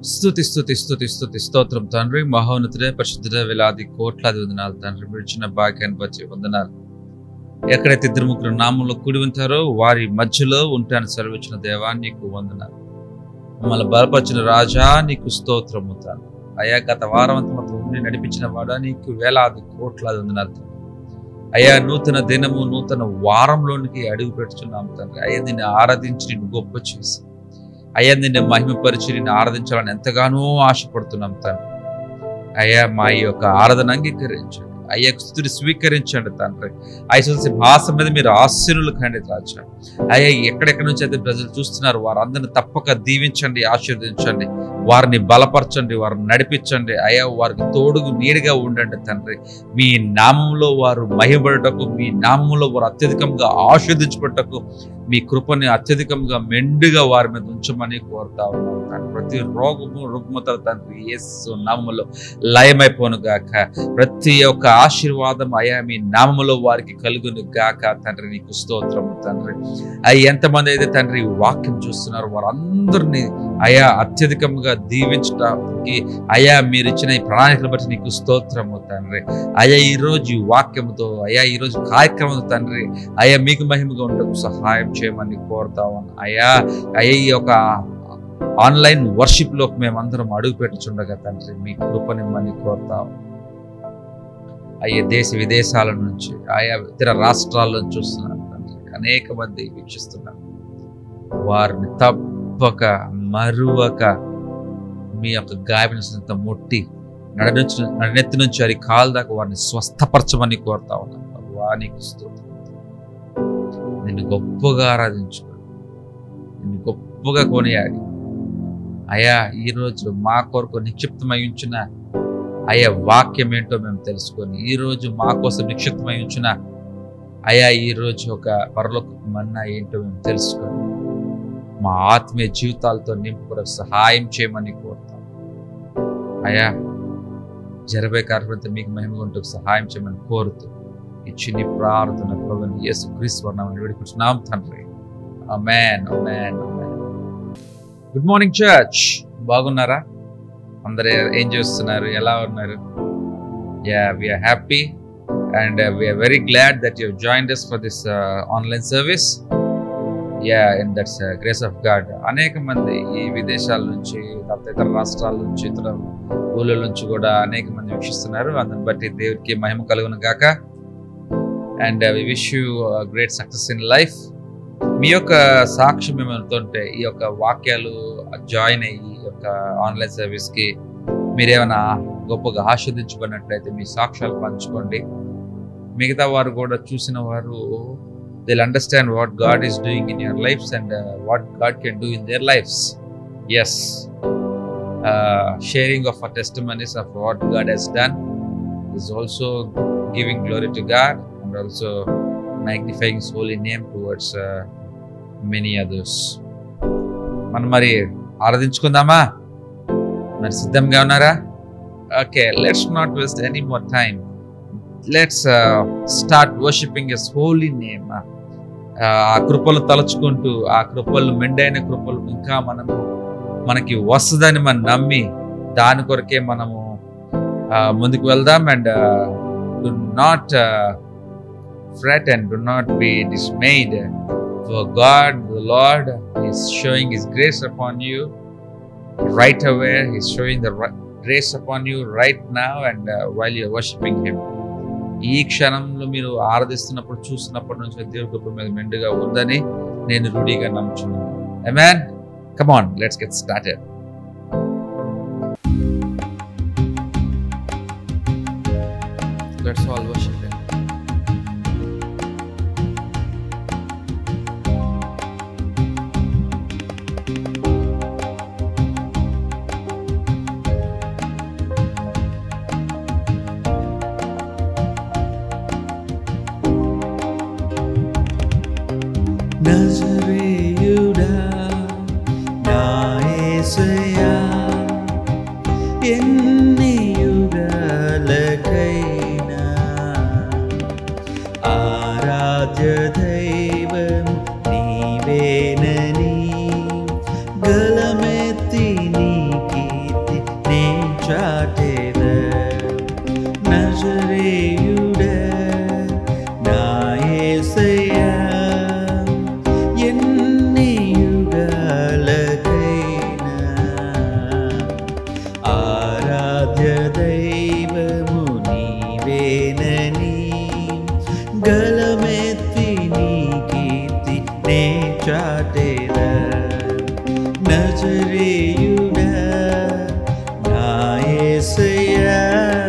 స్తుతి స్తుతి స్తుతి స్తుతి స్తోత్రం తండ్రి మహోన్నతుడే పరిశుద్ధుడే వేలాది కోట్లాది వందనాలు తండ్రి మీరు ఇచ్చిన భాగ్యాన్ని బట్టి వందనాలు ఎక్కడైతే ఇద్దరు ముగ్గురు నామంలో కూడి ఉంటారో వారి మధ్యలో ఉంటాను సెలవిచ్చిన దేవా నీకు వందనాలు మమ్మల్ని బలపరిచిన రాజా నీకు స్తోత్రము తాను అయ్యా గత వారం అంతా మాతో ఉండి నడిపించిన వాడా నీకు వేలాది కోట్లాది వందనాలు తండ్రి. అయ్యా నూతన దినము నూతన వారంలోనికి అడుగు పెట్టుచున్నాం తండ్రి అయ్యా నిన్ను ఆరాధించి నిన్ను గొప్ప చేసి అయ్యా నిన్ను మహిమపరిచి నిన్ను ఆరాధించాలని ఎంతగానో ఆశపడుతున్నాం తండ్రి అయ్యా మా ఈ యొక్క ఆరాధన అంగీకరించండి అయ్యా స్థుతిని స్వీకరించండి తండ్రి ఐశ్వర్య సింహాసం మీద మీరు ఆశీనులు కండి రాజా అయ్యా ఎక్కడెక్కడి నుంచి అయితే ప్రజలు చూస్తున్నారు వారందరిని తప్పక దీవించండి ఆశీర్వదించండి వారిని బలపరచండి వారిని నడిపించండి అయ్యా వారికి తోడుగు నీడిగా ఉండండి తండ్రి మీ నామంలో వారు మహిమపడటకు మీ నామంలో వారు అత్యధికంగా ఆస్వాదించబడటకు మీ కృపని అత్యధికంగా మెండుగా వారి మీద ఉంచమని కోరుతా ఉన్నాం తండ్రి ప్రతి రోగము రుగ్మతల తండ్రి యేసు నామములో లయమైపోను గాక ప్రతి ఒక్క ఆశీర్వాదం అయా మీ నామములో వారికి కలుగును గాక తండ్రి నీకు స్తోత్రము తండ్రి అయ్యి ఎంతమంది అయితే తండ్రి ఈ వాక్యం చూస్తున్నారు వారందరినీ అయా అత్యధికంగా దీవించడానికి అయా మీరు ఇచ్చిన ఈ ప్రణాళికలు బట్టి నీకు స్తోత్రము తండ్రి అయ్యా ఈ రోజు ఈ వాక్యముతో అయ్యా ఈ రోజు కార్యక్రమంతో తండ్రి అయ్యా మీకు మహిమగా ఉండకు సహాయం చేయమని కోరుతా ఉన్నాను అయ్యా అయ్యా ఈ యొక్క ఆన్లైన్ వర్షిప్ లోకి మేమందరం అడుగు పెట్టుచుండగా తండ్రి మీ కృపనిమ్మని కోరుతా ఉన్నాం. అయ్యే దేశ విదేశాల నుంచి ఆయా ఇతర రాష్ట్రాల నుంచి చూస్తున్నారు తండ్రి అనేక మంది వీక్షిస్తున్నారు వారిని తప్పక మరువక మీ యొక్క గాయపడినంత ముట్టి నడ నుంచి నడనెత్తి నుంచి అది కాలు దాకా వారిని స్వస్థపరచమని కోరుతా ఉన్నాను ప్రభువా, నీకు స్తోత్రం నిన్ను గొప్పగా ఆరాధించుకోండి నిన్ను గొప్పగా కొనియాడి అయా ఈరోజు మా కొరకు నిక్షిప్తమై ఉంచిన అయ్యా వాక్యం ఏంటో మేము తెలుసుకొని ఈరోజు మా కోసం నిక్షిప్తమై ఉంచిన అయా ఈరోజు ఒక పరలోక మన్నా ఏంటో మేము తెలుసుకొని మా ఆత్మీయ జీవితాలతో నింపుకు సహాయం చేయమని కోరుతాం అయా జరబే కార్యక్రమంతో మీకు మహిమ ఉంటూ సహాయం చేయమని కోరుతూ ఇచ్చి నీ ప్రార్థన ప్రభుని యేసు క్రీస్తు వర్ణమని వేడుకుంటున్నాం తండ్రి amen amen amen good morning church బాగున్నారా అందరు ఏం చేస్తున్నారు ఎలా ఉన్నారు yeah we're happy and we're very glad that you joined us for this online service yeah in that's grace of God అనేక మంది ఈ విదేశాల నుంచి లేకపోతే ఇతర రాష్ట్రాల నుంచి ఇతర ఊళ్ళ నుంచి కూడా అనేక మంది వీక్షిస్తున్నారు అందుని బట్టి దేవుడికి మహిమ కలుగును గాక and we wish you great success in life మీ యొక్క సాక్ష్యం ఏమైనా ఉంటే ఈ యొక్క వాక్యాలు జాయిన్ అయ్యి ఈ యొక్క ఆన్లైన్ సర్వీస్కి మీరేమైనా గొప్పగా ఆస్వాదించబడినట్లయితే మీ సాక్ష్యాలు పంచుకోండి మిగతా వారు కూడా చూసిన వారు will understand what God is doing in your lives and what God can do in their lives yes sharing of a testimonies of what God has done is also giving glory to God and also magnifying holy name towards many others మనం మరి ఆరాధించుకుందామా మరి సిద్ధంగా ఉన్నారా okay let's not waste any more time let's start worshipping his holy name ఆ కృపలు తలుచుకుంటూ ఆ కృపలు మెండైన కృపలు ఇంకా మనము మనకి వస్తుందని మనం నమ్మి దాని కొరకే మనము ఆ, ముందుకు వెళ్దాం and do not fret and do not be dismayed For God, the Lord, is showing His grace upon you right away. He's showing the ri- grace upon you right now and uh, while you're worshiping Him. ఈ క్షణంలో మీరు ఆరాధిస్తున్నప్పుడు చూస్తున్నప్పటి నుంచి దేవుడి కృప మీద మెండుగా ఉందని నేను రూఢిగా నమ్ముచున్నాను amen come on let's get started let's all worship నజరేయుడా నా యేసయ్యా ఎన్ని యుగాలకైనా ఆరాధ్య దైవం నీవేనని గలమెత్తి నీ కీర్తి నజరేయుడా నా యేసయ్యా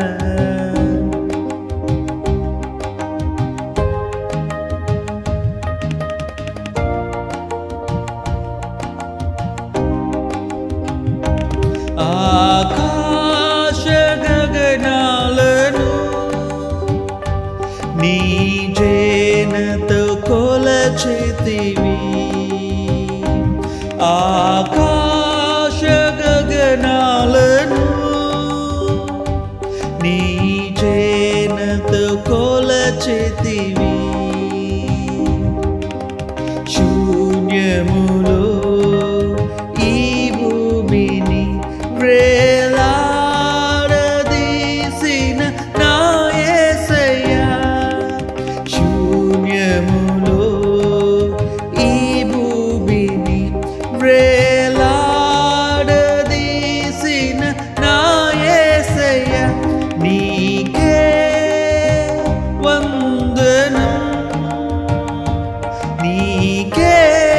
ఆకాశ గగనాలను నీ జేనతో కొలచితివి ఆకాశ గగనాలను నీ జేనతో కొలచితివి శూన్యములో ఈ భూమిని వ్రేలాడదీసిన నా యేసయ్యా శూన్యములో ఈ భూమిని వ్రేలాడదీసిన నా యేసయ్యా నీకే వందనం నీకే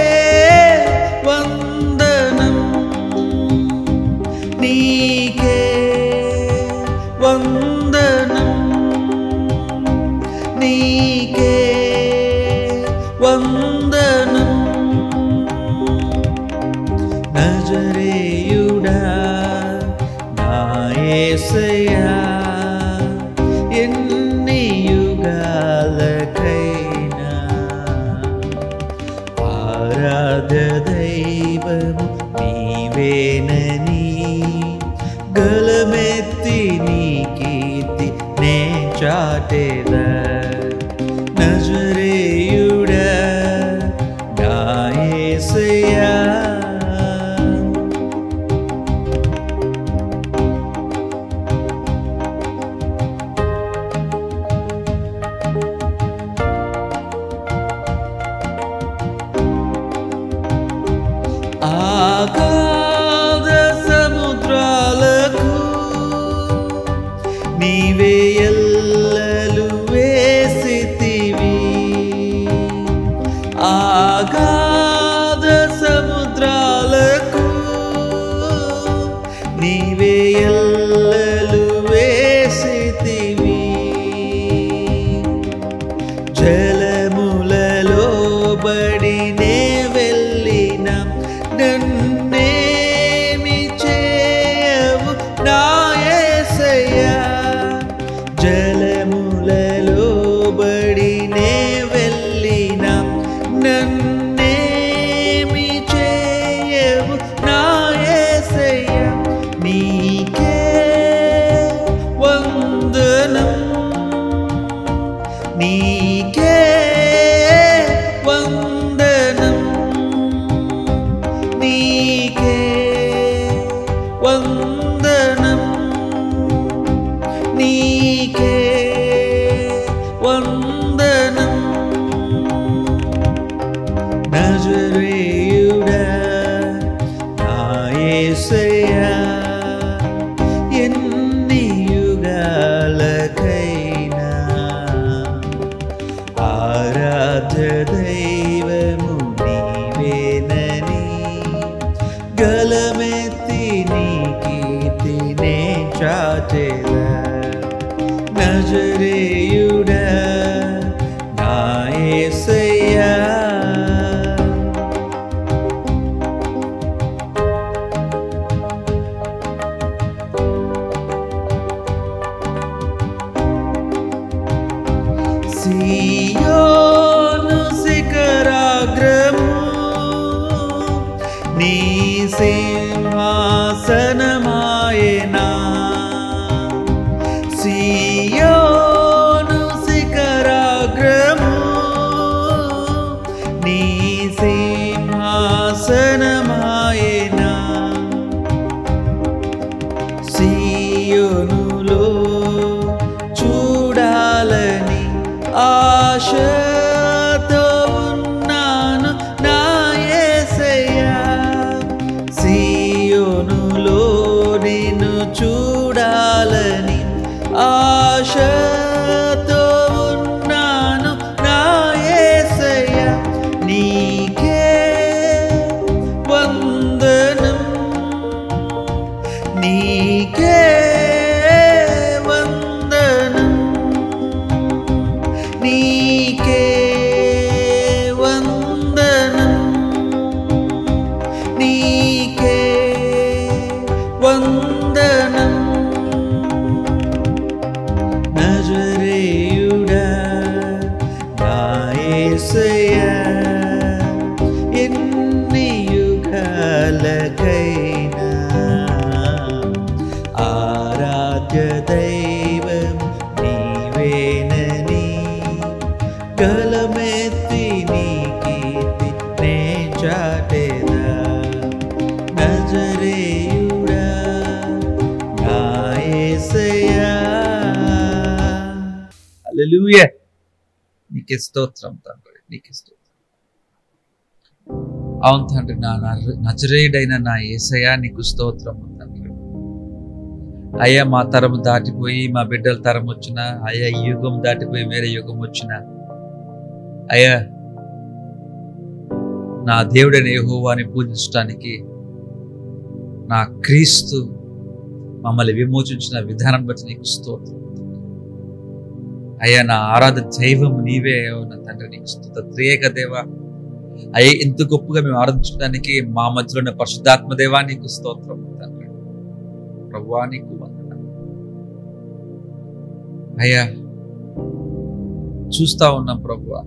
వందనం నీకే వందనం నీకే వందనం నజరేయుడా నా యేసయ్యా ఎన్ని యుగాలకైనా ఆరాధ్య దైవము నీవేనని గలమెత్తి నీ కీర్తి నే చాటేదా నజరేయుడా నా యేసయ్యా ఆగాధ సముద్రాలకు నీవే ఎల్లలు వేసితివి ఆగాధ సముద్రాలకు నీవే ఎల్లలు వేసితివి జలములలో బడినే వెళ్ళిన నన్నేమి చేయవు నా యేసయ్యా జలములలో బడినే వెళ్ళిన నన్నేమి చేయవు నా యేసయ్యా నీకే వందనం నీకే వందనం నీకే వందనం నీకే వందనం నజరేయుడా నా యేసయ్యా ఎన్ని యుగాలకైనా ఆరాధ్య దైవము నీవేనని గలమెత్తి నీ కీర్తినే చాటేదా నజరేయుడా నా యేసయ్యా సియోను శిఖరాగ్రము నీ సింహాసనమాయనా సియోను శిఖరాగ్రము నీ సింహాసనమాయనా సియోనులో చూడాలని ఆశతో ఉన్నాను నా యేసయ్యా సియోనులో నిన్ను చూడాలని ఆశతో ఉన్నాను నా యేసయ్యా నీకే వందనం వందనం నజరేయుడా నా యేసయ్యా ఎన్ని యుగాలకైనా ఆరాధ్య దైవం నీవేనని గలమెత్తి నీ కీర్తి నే చాటేదా నజరేయుడా నా యేసయ్యా హల్లెలూయా నీకే స్తోత్రం తండ్రి నీకే స్తోత్రం అవును తండ్రి నా నర- నజరేయుడైన నా ఏసయ్యా నీకు స్తోత్రం తండ్రి అయ్యా మా తరం దాటిపోయి మా బిడ్డల తరం వచ్చిన అయ్యా ఈ యుగం దాటిపోయి వేరే యుగం వచ్చిన అయ్యా నా దేవుడైన యెహోవాని పూజించడానికి నా క్రీస్తు మమ్మల్ని విమోచించిన విధానం బట్టి నీకు స్తోత్రం అయ్యా నా ఆరాధ దైవం నీవే అయ్యావు నా తండ్రి నీకు స్తుత త్రియేక దేవ అయ్యా ఇంత గొప్పగా మేము ఆరాధించడానికి మా మధ్యలో ఉన్న పరిశుద్ధాత్మ దేవా నీకు స్తోత్రం తండ్రి ప్రభువా నీకు వందనాలు. అయ్యా చూస్తా ఉన్నాం ప్రభువా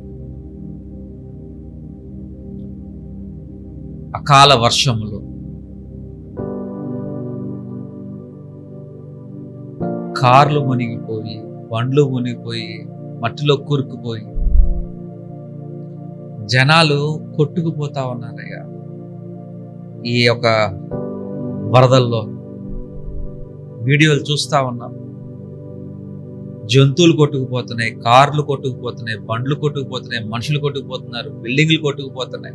అకాల వర్షములు కార్లు మునిగిపోయి బండ్లు మునిగిపోయి మట్టిలో కూరుకుపోయి జనాలు కొట్టుకుపోతా ఉన్నారయ్యా ఈ యొక్క వరదల్లో వీడియోలు చూస్తా ఉన్నాం జంతువులు కొట్టుకుపోతున్నాయి కార్లు కొట్టుకుపోతున్నాయి బండ్లు కొట్టుకుపోతున్నాయి మనుషులు కొట్టుకుపోతున్నారు బిల్డింగ్లు కొట్టుకుపోతున్నాయి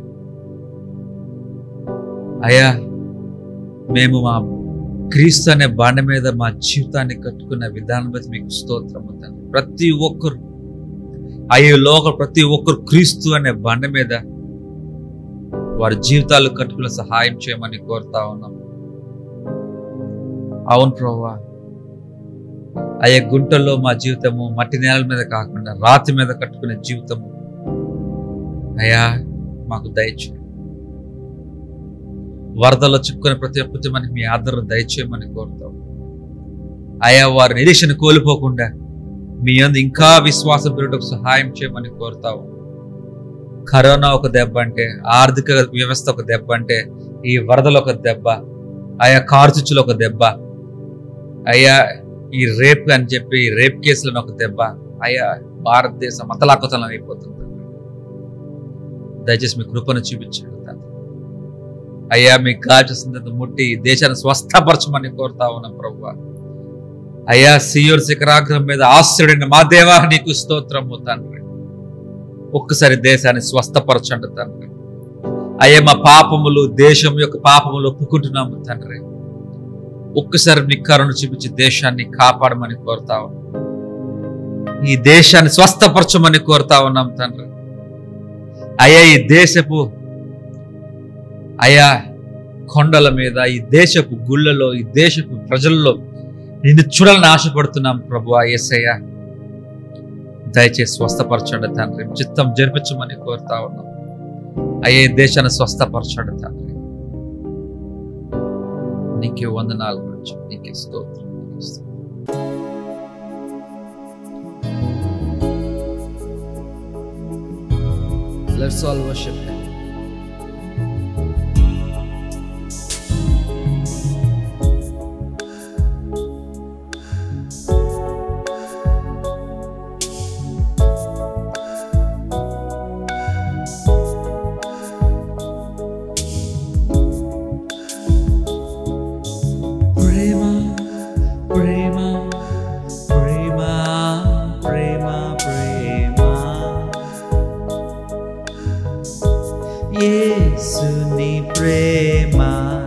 అయ్యా మేము మా క్రీస్తు అనే బండ మీద మా జీవితాన్ని కట్టుకున్న విధానం బట్టి మీకు స్తోత్రం తండ్రి ప్రతి ఒక్కరు అయ్యే లోక ప్రతి ఒక్కరు క్రీస్తు అనే బండ మీద వారి జీవితాలు కట్టుకునే సహాయం చేయమని కోరుతా ఉన్నాం అవును ప్రభా అయ్యే గుంటల్లో మా జీవితము మట్టి నేలల మీద కాకుండా రాతి మీద కట్టుకునే జీవితము అయ్యా మాకు దయచేయండి వరదలో చిక్కుకునే ప్రతి ఒక్కటి మనకి మీ ఆదరణ దయచేయమని కోరుతాం అయా వారి నిరీక్షణ కోల్పోకుండా మీ అందు ఇంకా విశ్వాసం పెరుగుటకు సహాయం చేయమని కోరుతావు కరోనా ఒక దెబ్బ అంటే ఆర్థిక వ్యవస్థ ఒక దెబ్బ అంటే ఈ వరదలు ఒక దెబ్బ ఆయా కార్చుచ్చులు ఒక దెబ్బ అయ్యా ఈ రేప్ అని చెప్పి రేప్ కేసులను ఒక దెబ్బ అయ్యా భారతదేశం అతలాకుతలం అయిపోతుంది దయచేసి మీ కృపను చూపించండి తండ్రి అయ్యా మీ కాల్చేసింది ముట్టి ఈ దేశాన్ని స్వస్థపరచమని కోరుతా ఉన్నాం ప్రభు అయ్యా సియోర్ శిఖరాగ్రం మీద ఆశ్రయుడైన మా దేవా నీకు స్తోత్రము తండ్రి ఒక్కసారి దేశాన్ని స్వస్థపరచండి తండ్రి అయ్యా మా పాపములు దేశం యొక్క పాపములు ఒప్పుకుంటున్నాము తండ్రి ఒక్కసారి నీ కరుణ చూపించి దేశాన్ని కాపాడమని కోరుతా ఉన్నాం ఈ దేశాన్ని స్వస్థపరచమని కోరుతా ఉన్నాం తండ్రి అయ్యా ఈ దేశపు అయ్యా కొండల మీద ఈ దేశపు గుళ్ళలో ఈ దేశపు ప్రజల్లో నిన్ను చూడాలని ఆశపడుతున్నాం ప్రభు ఎస్ఐయ దయచేసి స్వస్థపరచండి తండ్రి చిత్తం జరిపించమని కోరుతా ఉన్నాం అయ్యే ఈ దేశాన్ని స్వస్థపరచండి తండ్రి నీకే వందనాలు గురించి నీకే స్తోత్రం నీకే స్తోత్రం. Let's all worship Him. ప్రేమ ప్రేమ ప్రేమ ప్రేమ ప్రేమ యేసుని ప్రేమ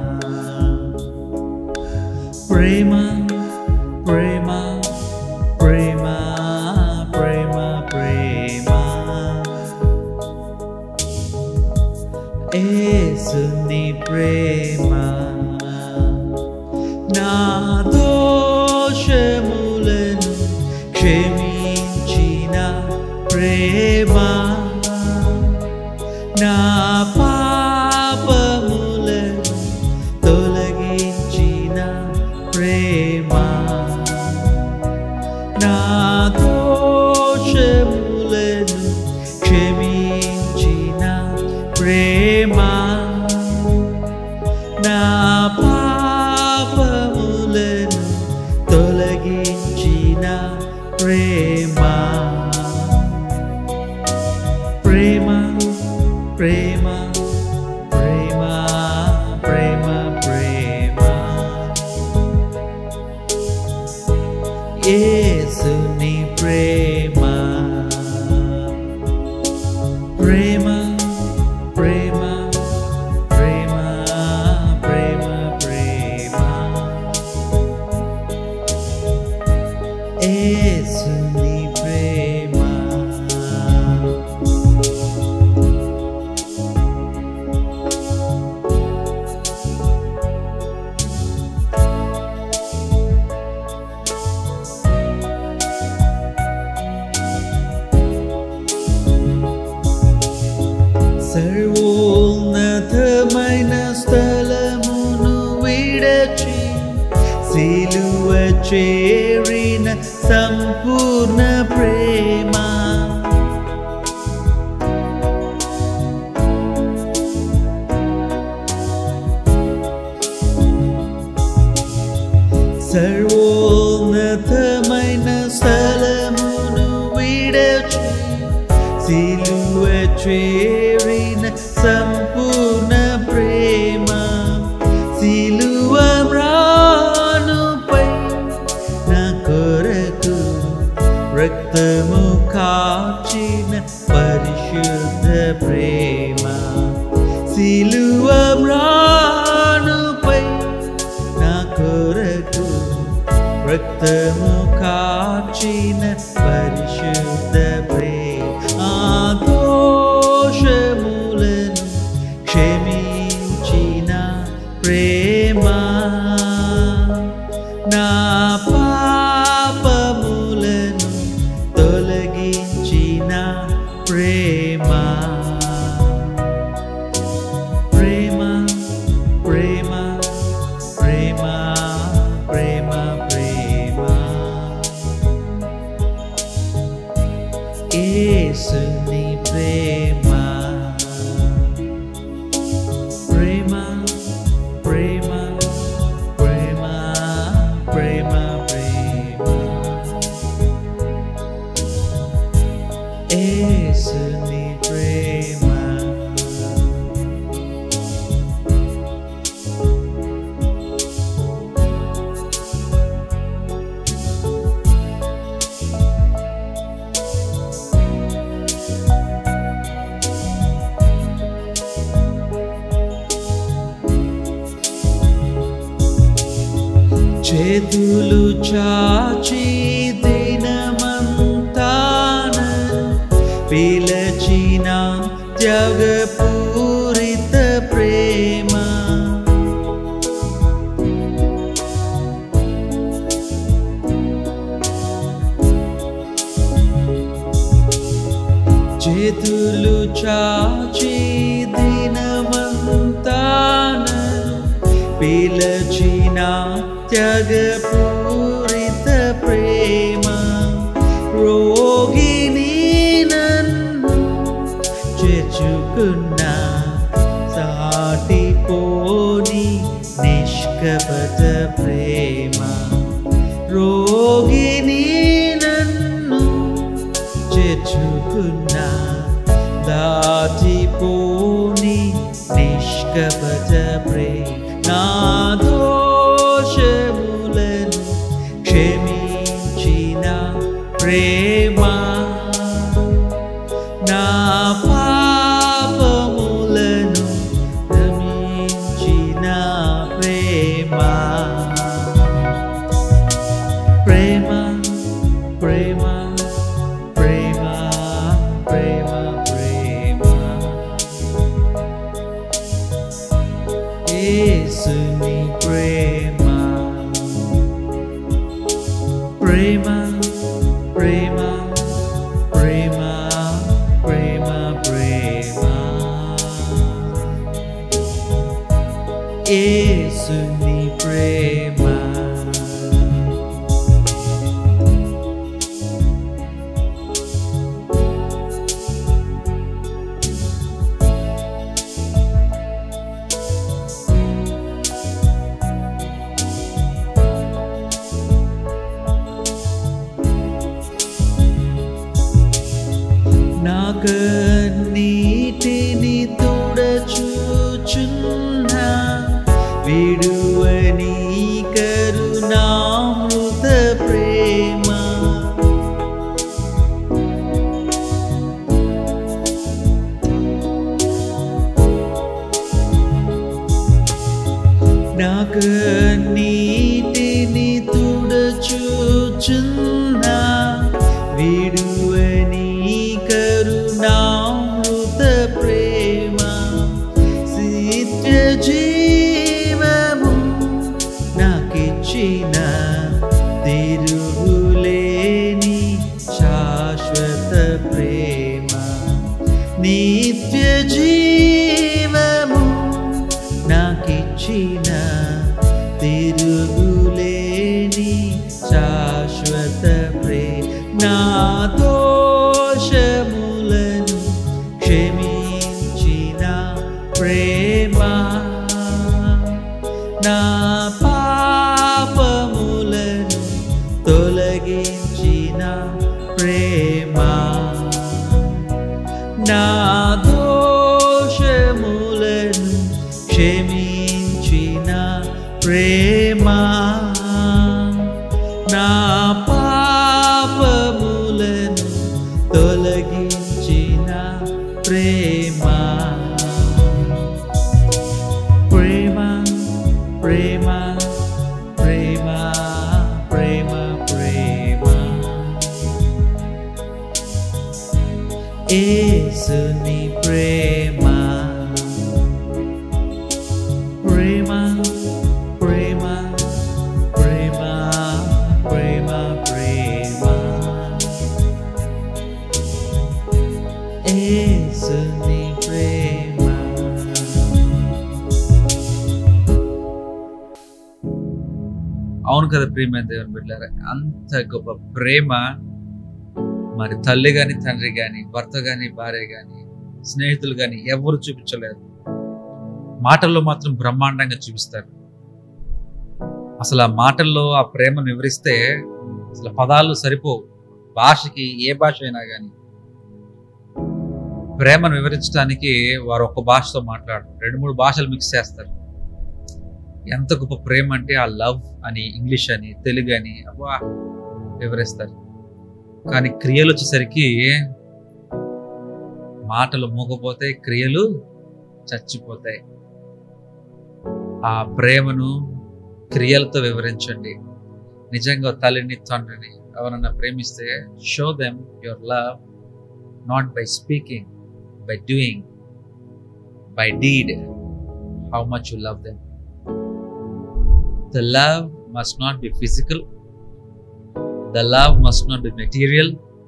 ప్రేమ ప్రేమ ప్రేమ ప్రేమ ప్రేమ యేసుని ప్రేమ నా దోషములను క్షమించిన ప్రేమ నా పాపములను తొలగించిన ప్రేమ ప్రేమ ప్రేమ ప్రేమ ప్రేమ ప్రేమ యేసుని ప్రేమ ప్రేమ ప్రేమ ప్రేమ ప్రేమ ప్రేమ యేసుని ప్రేమ సర్వోన్నతమైన స్థలమును విడచి సిలువ చేరిన సంపూర్ణ ప్రేమ సర్వోన్నతమైన స్థలమును విడచి సిలువ చేరిన సంపూర్ణ ప్రేమ సిలువ మ్రానుపై నా కొరకు రక్తము కాచిన పరిశుద్ధ ప్రేమ సిలువ మ్రానుపై నా కొరకు రక్తము కాచిన పరిశుద్ధ ప్రేమ ఆ దోషములను క్షమించిన ప్రేమ నా పాపములను తొలగించిన ప్రేమ ప్రేమ ప్రేమ ప్రేమ ప్రేమ ప్రేమ యేసుని ప్రేమ ప్రేమ ప్రేమ ప్రేమ ప్రేమ ప్రేమ యేసుని ప్రేమ చేతులు చాచి దినమంతాన పిలచిన త్యాగపూరిత ప్రేమ చేతులు చాచి దినమంతాన పిలచిన త్యాగపూరిత ప్రేమ రోగిని నన్ను చేర్చుకున్న సాటిపోని నిష్కపట ప్రేమ రోగిని నన్ను చేర్చుకున్న దాటిపోని నిష్కపట ప్రేమ నా దోషములను క్షమించిన ప్రేమ నా పాపములను క్షమించిన ప్రేమ ప్రేమ ప్రేమ ప్రేమ ప్రేమ ప్రేమ యేసుని ప్రేమ ప్రేమ ప్రేమ ప్రేమ ప్రేమ ప్రేమ యేసుని ప్రేమ కన్నీటిని తుడచూచున్న విడువని కరుణామృత ప్రేమ నిత్య జీవము నాకిచ్చిన తిరుగులేని శాశ్వత ప్రేమ నిత్య జీవము నాకిచ్చిన తిరుగులేని శాశ్వత ప్రే నా దోషములను క్షమించిన ప్రేమ నా పాపములను తొలగించిన ప్రేమ నా దోషములను క్షమించిన ప్రేమ నా పాపములను తొలగించిన ప్రేమ ప్రేమ ప్రేమ ప్రేమ ప్రేమ ప్రేమ ఏసుని ప్రేమ ప్రేమ ప్రేమ ప్రేమ ప్రేమ ప్రేమ ఏసుని ప్రేమ అవును కదా ప్రియమైన దేవుని బిడ్డారా అంత గొప్ప ప్రేమ మరి తల్లి గాని తండ్రి గాని భర్త గాని భార్య గాని స్నేహితులు గాని ఎవరు చూపించలేరు మాటల్లో మాత్రం బ్రహ్మాండంగా చూపిస్తారు అసలు ఆ మాటల్లో ఆ ప్రేమను వివరిస్తే అసలు పదాలు సరిపోవు భాషకి ఏ భాష అయినా కానీ ప్రేమను వివరించడానికి వారు ఒక్క భాషతో మాట్లాడరు రెండు మూడు భాషలు మిక్స్ చేస్తారు ఎంత గొప్ప ప్రేమ అంటే ఆ లవ్ అని ఇంగ్లీష్ అని తెలుగు అని అబ్బా వివరిస్తారు కానీ క్రియలు వచ్చేసరికి మాటలు మూగపోతాయి క్రియలు చచ్చిపోతాయి ఆ ప్రేమను క్రియలతో వివరించండి నిజంగా తల్లిని తండ్రిని ఎవరన్నా ప్రేమిస్తే show them your love not by speaking by doing by deed how much you love them The love must not be physical. The love must not be material.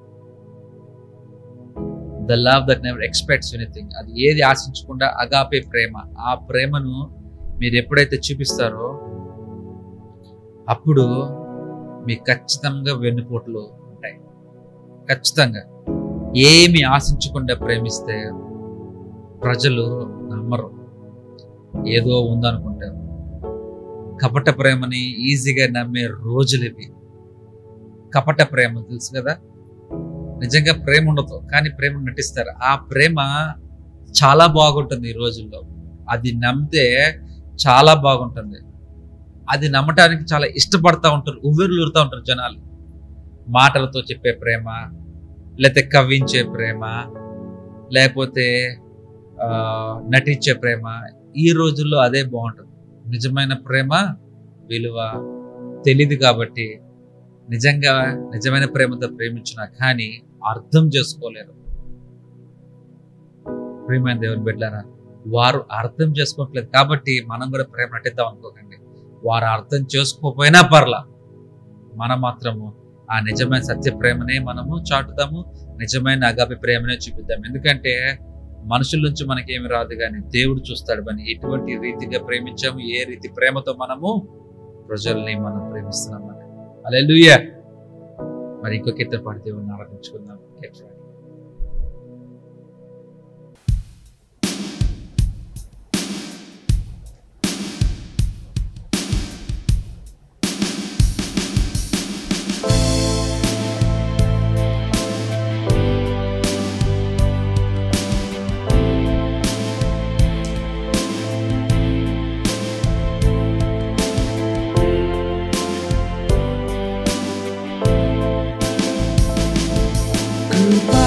The love that never expects anything. అది ఏది ఆశించకుండా agape ప్రేమ ఆ ప్రేమను మీరు ఎప్పుడైతే చూపిస్తారో అప్పుడు మీకు ఖచ్చితంగా వెన్నుపోట్లు ఉంటాయి ఖచ్చితంగా ఏమి ఆశించకుండా ప్రేమిస్తే ప్రజలు నమ్మరు ఏదో ఉందనుకుంటారు కపట ప్రేమని ఈజీగా నమ్మే రోజులు ఇవి కపట ప్రేమ తెలుసు కదా నిజంగా ప్రేమ ఉండదు కానీ ప్రేమ నటిస్తారు ఆ ప్రేమ చాలా బాగుంటుంది ఈ రోజుల్లో అది నమ్మితే చాలా బాగుంటుంది అది నమ్మటానికి చాలా ఇష్టపడతా ఉంటారు ఉవ్వెరులురుతూ ఉంటారు జనాలు మాటలతో చెప్పే ప్రేమ లేకపోతే కవ్వించే ప్రేమ లేకపోతే ఆ, నటించే ప్రేమ ఈ రోజుల్లో అదే బాగుంటుంది నిజమైన ప్రేమ విలువ తెలియదు కాబట్టి నిజంగా నిజమైన ప్రేమతో ప్రేమించిన కానీ అర్థం చేసుకోలేరు ప్రేమైన దేవుని బిడ్డారా వారు అర్థం చేసుకోవట్లేదు కాబట్టి మనం కూడా ప్రేమ నటిద్దాం అనుకోకండి వారు అర్థం చేసుకోకపోయినా పర్లా మనం మాత్రము ఆ నిజమైన సత్య ప్రేమనే మనము చాటుతాము నిజమైన అగాపి ప్రేమనే చూపిద్దాం ఎందుకంటే మనుషుల నుంచి మనకేమి రాదు కానీ దేవుడు చూస్తాడు అని ఎటువంటి రీతిగా ప్రేమించాము ఏ రీతి ప్రేమతో మనము ప్రజల్ని మనం ప్రేమిస్తున్నాం అని అలెలుయ్య మరి ఇంకో కీర్తన పాడి దేవుడిని ఆరాధించుకుందాం కీర్తన. కృపా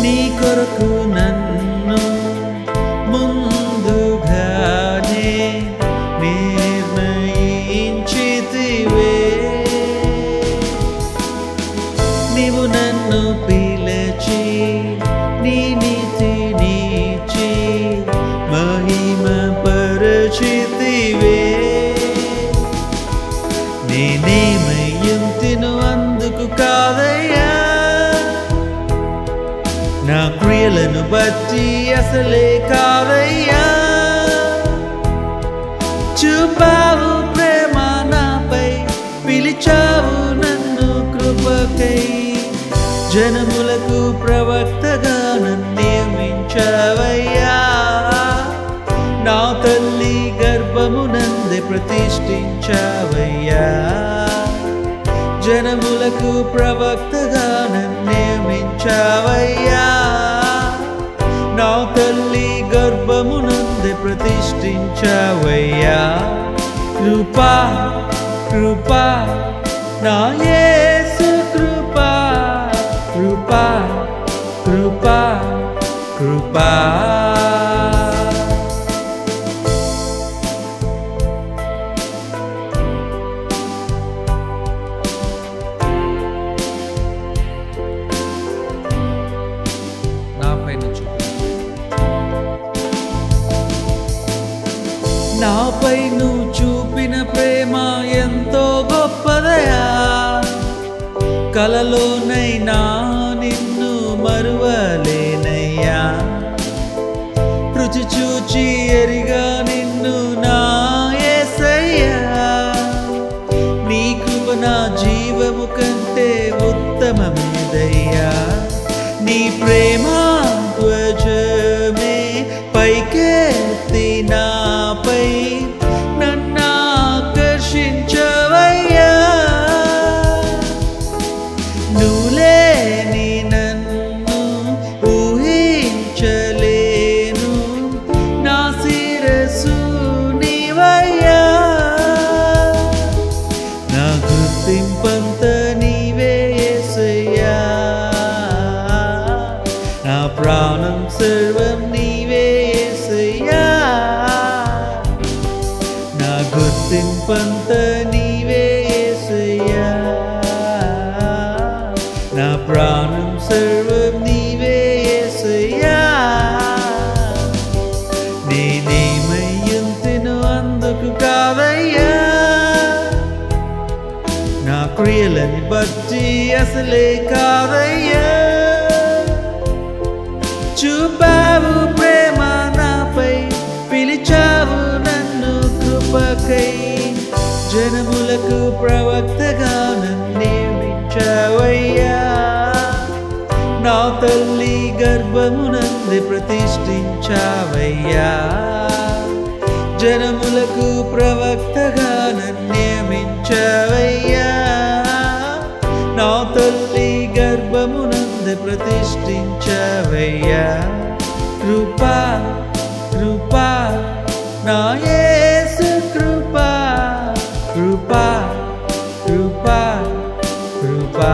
నీ కొరకు నన్ను ముందుగానే నిర్ణయించితివే నీవు నన్ను పిలచి నీ నీతి నీచి మహిమ పరచితివే నేనేమయ్యంతిను అందుకు కాదయ్యా నా క్రియలను బట్టి అసలే కాదయ్యా చూపావు ప్రేమ నాపై పిలిచావు నన్ను కృపకై జనములకు ప్రవక్తగా నన్ను నియమించావయ్యా నా తల్లి గర్భమునందే ప్రతిష్ఠించావయ్యా జనములకు ప్రవక్తగా నన్ను నియమించావయ్యా నా తల్లి గర్భమునందే ప్రతిష్ఠించావయ్యా కృపా కృపా నా యేసు కృపా కృపా కృపా కృపా నాపై చూపు నాపై నువ్వు చూపిన ప్రేమ ఎంతో గొప్పదయా కలలోనైనా నిన్ను మరువలేనయ్యా రుచి చూచి ఎరిగా నిన్ను నా యేసయ్యా నీ కృప నా జీవము కంటే ఉత్తమమేదయ్యా నీ ప్రేమ ధ్వజమే పైకెత్తి నాపై నన్ను ఆకర్షించవయ్యా నువ్వులేని నన్ను ఊహించలేను నా శిరసు నీవయ్యా నా గుర్తింపంత నీవే యేసయ్యా నా ప్రాణం సర్వం నీవే యేసయ్యా నా గుర్తింపంత నీవే యేసయ్యా నా ప్రాణం సర్వం నీవే యేసయ్యా నేనేమయ్యంతిను అందుకు కాదయ్యా నా క్రియలని బట్టి అసలే కాదయ్యా చూపావు ప్రేమ నాపై పిలిచావు నన్ను కృపకై జనములకు ప్రవక్తగా నన్ను నియమించావయ్యా నా తల్లి గర్భమునంది ప్రతిష్ఠించావయ్యా జనములకు ప్రవక్తగా నన్ను నియమించావయ్యా నా తల్లి గర్భమునందు ప్రతిష్ఠించావయ్యా కృపా కృపా నా యేసు కృపా కృపా కృపా కృపా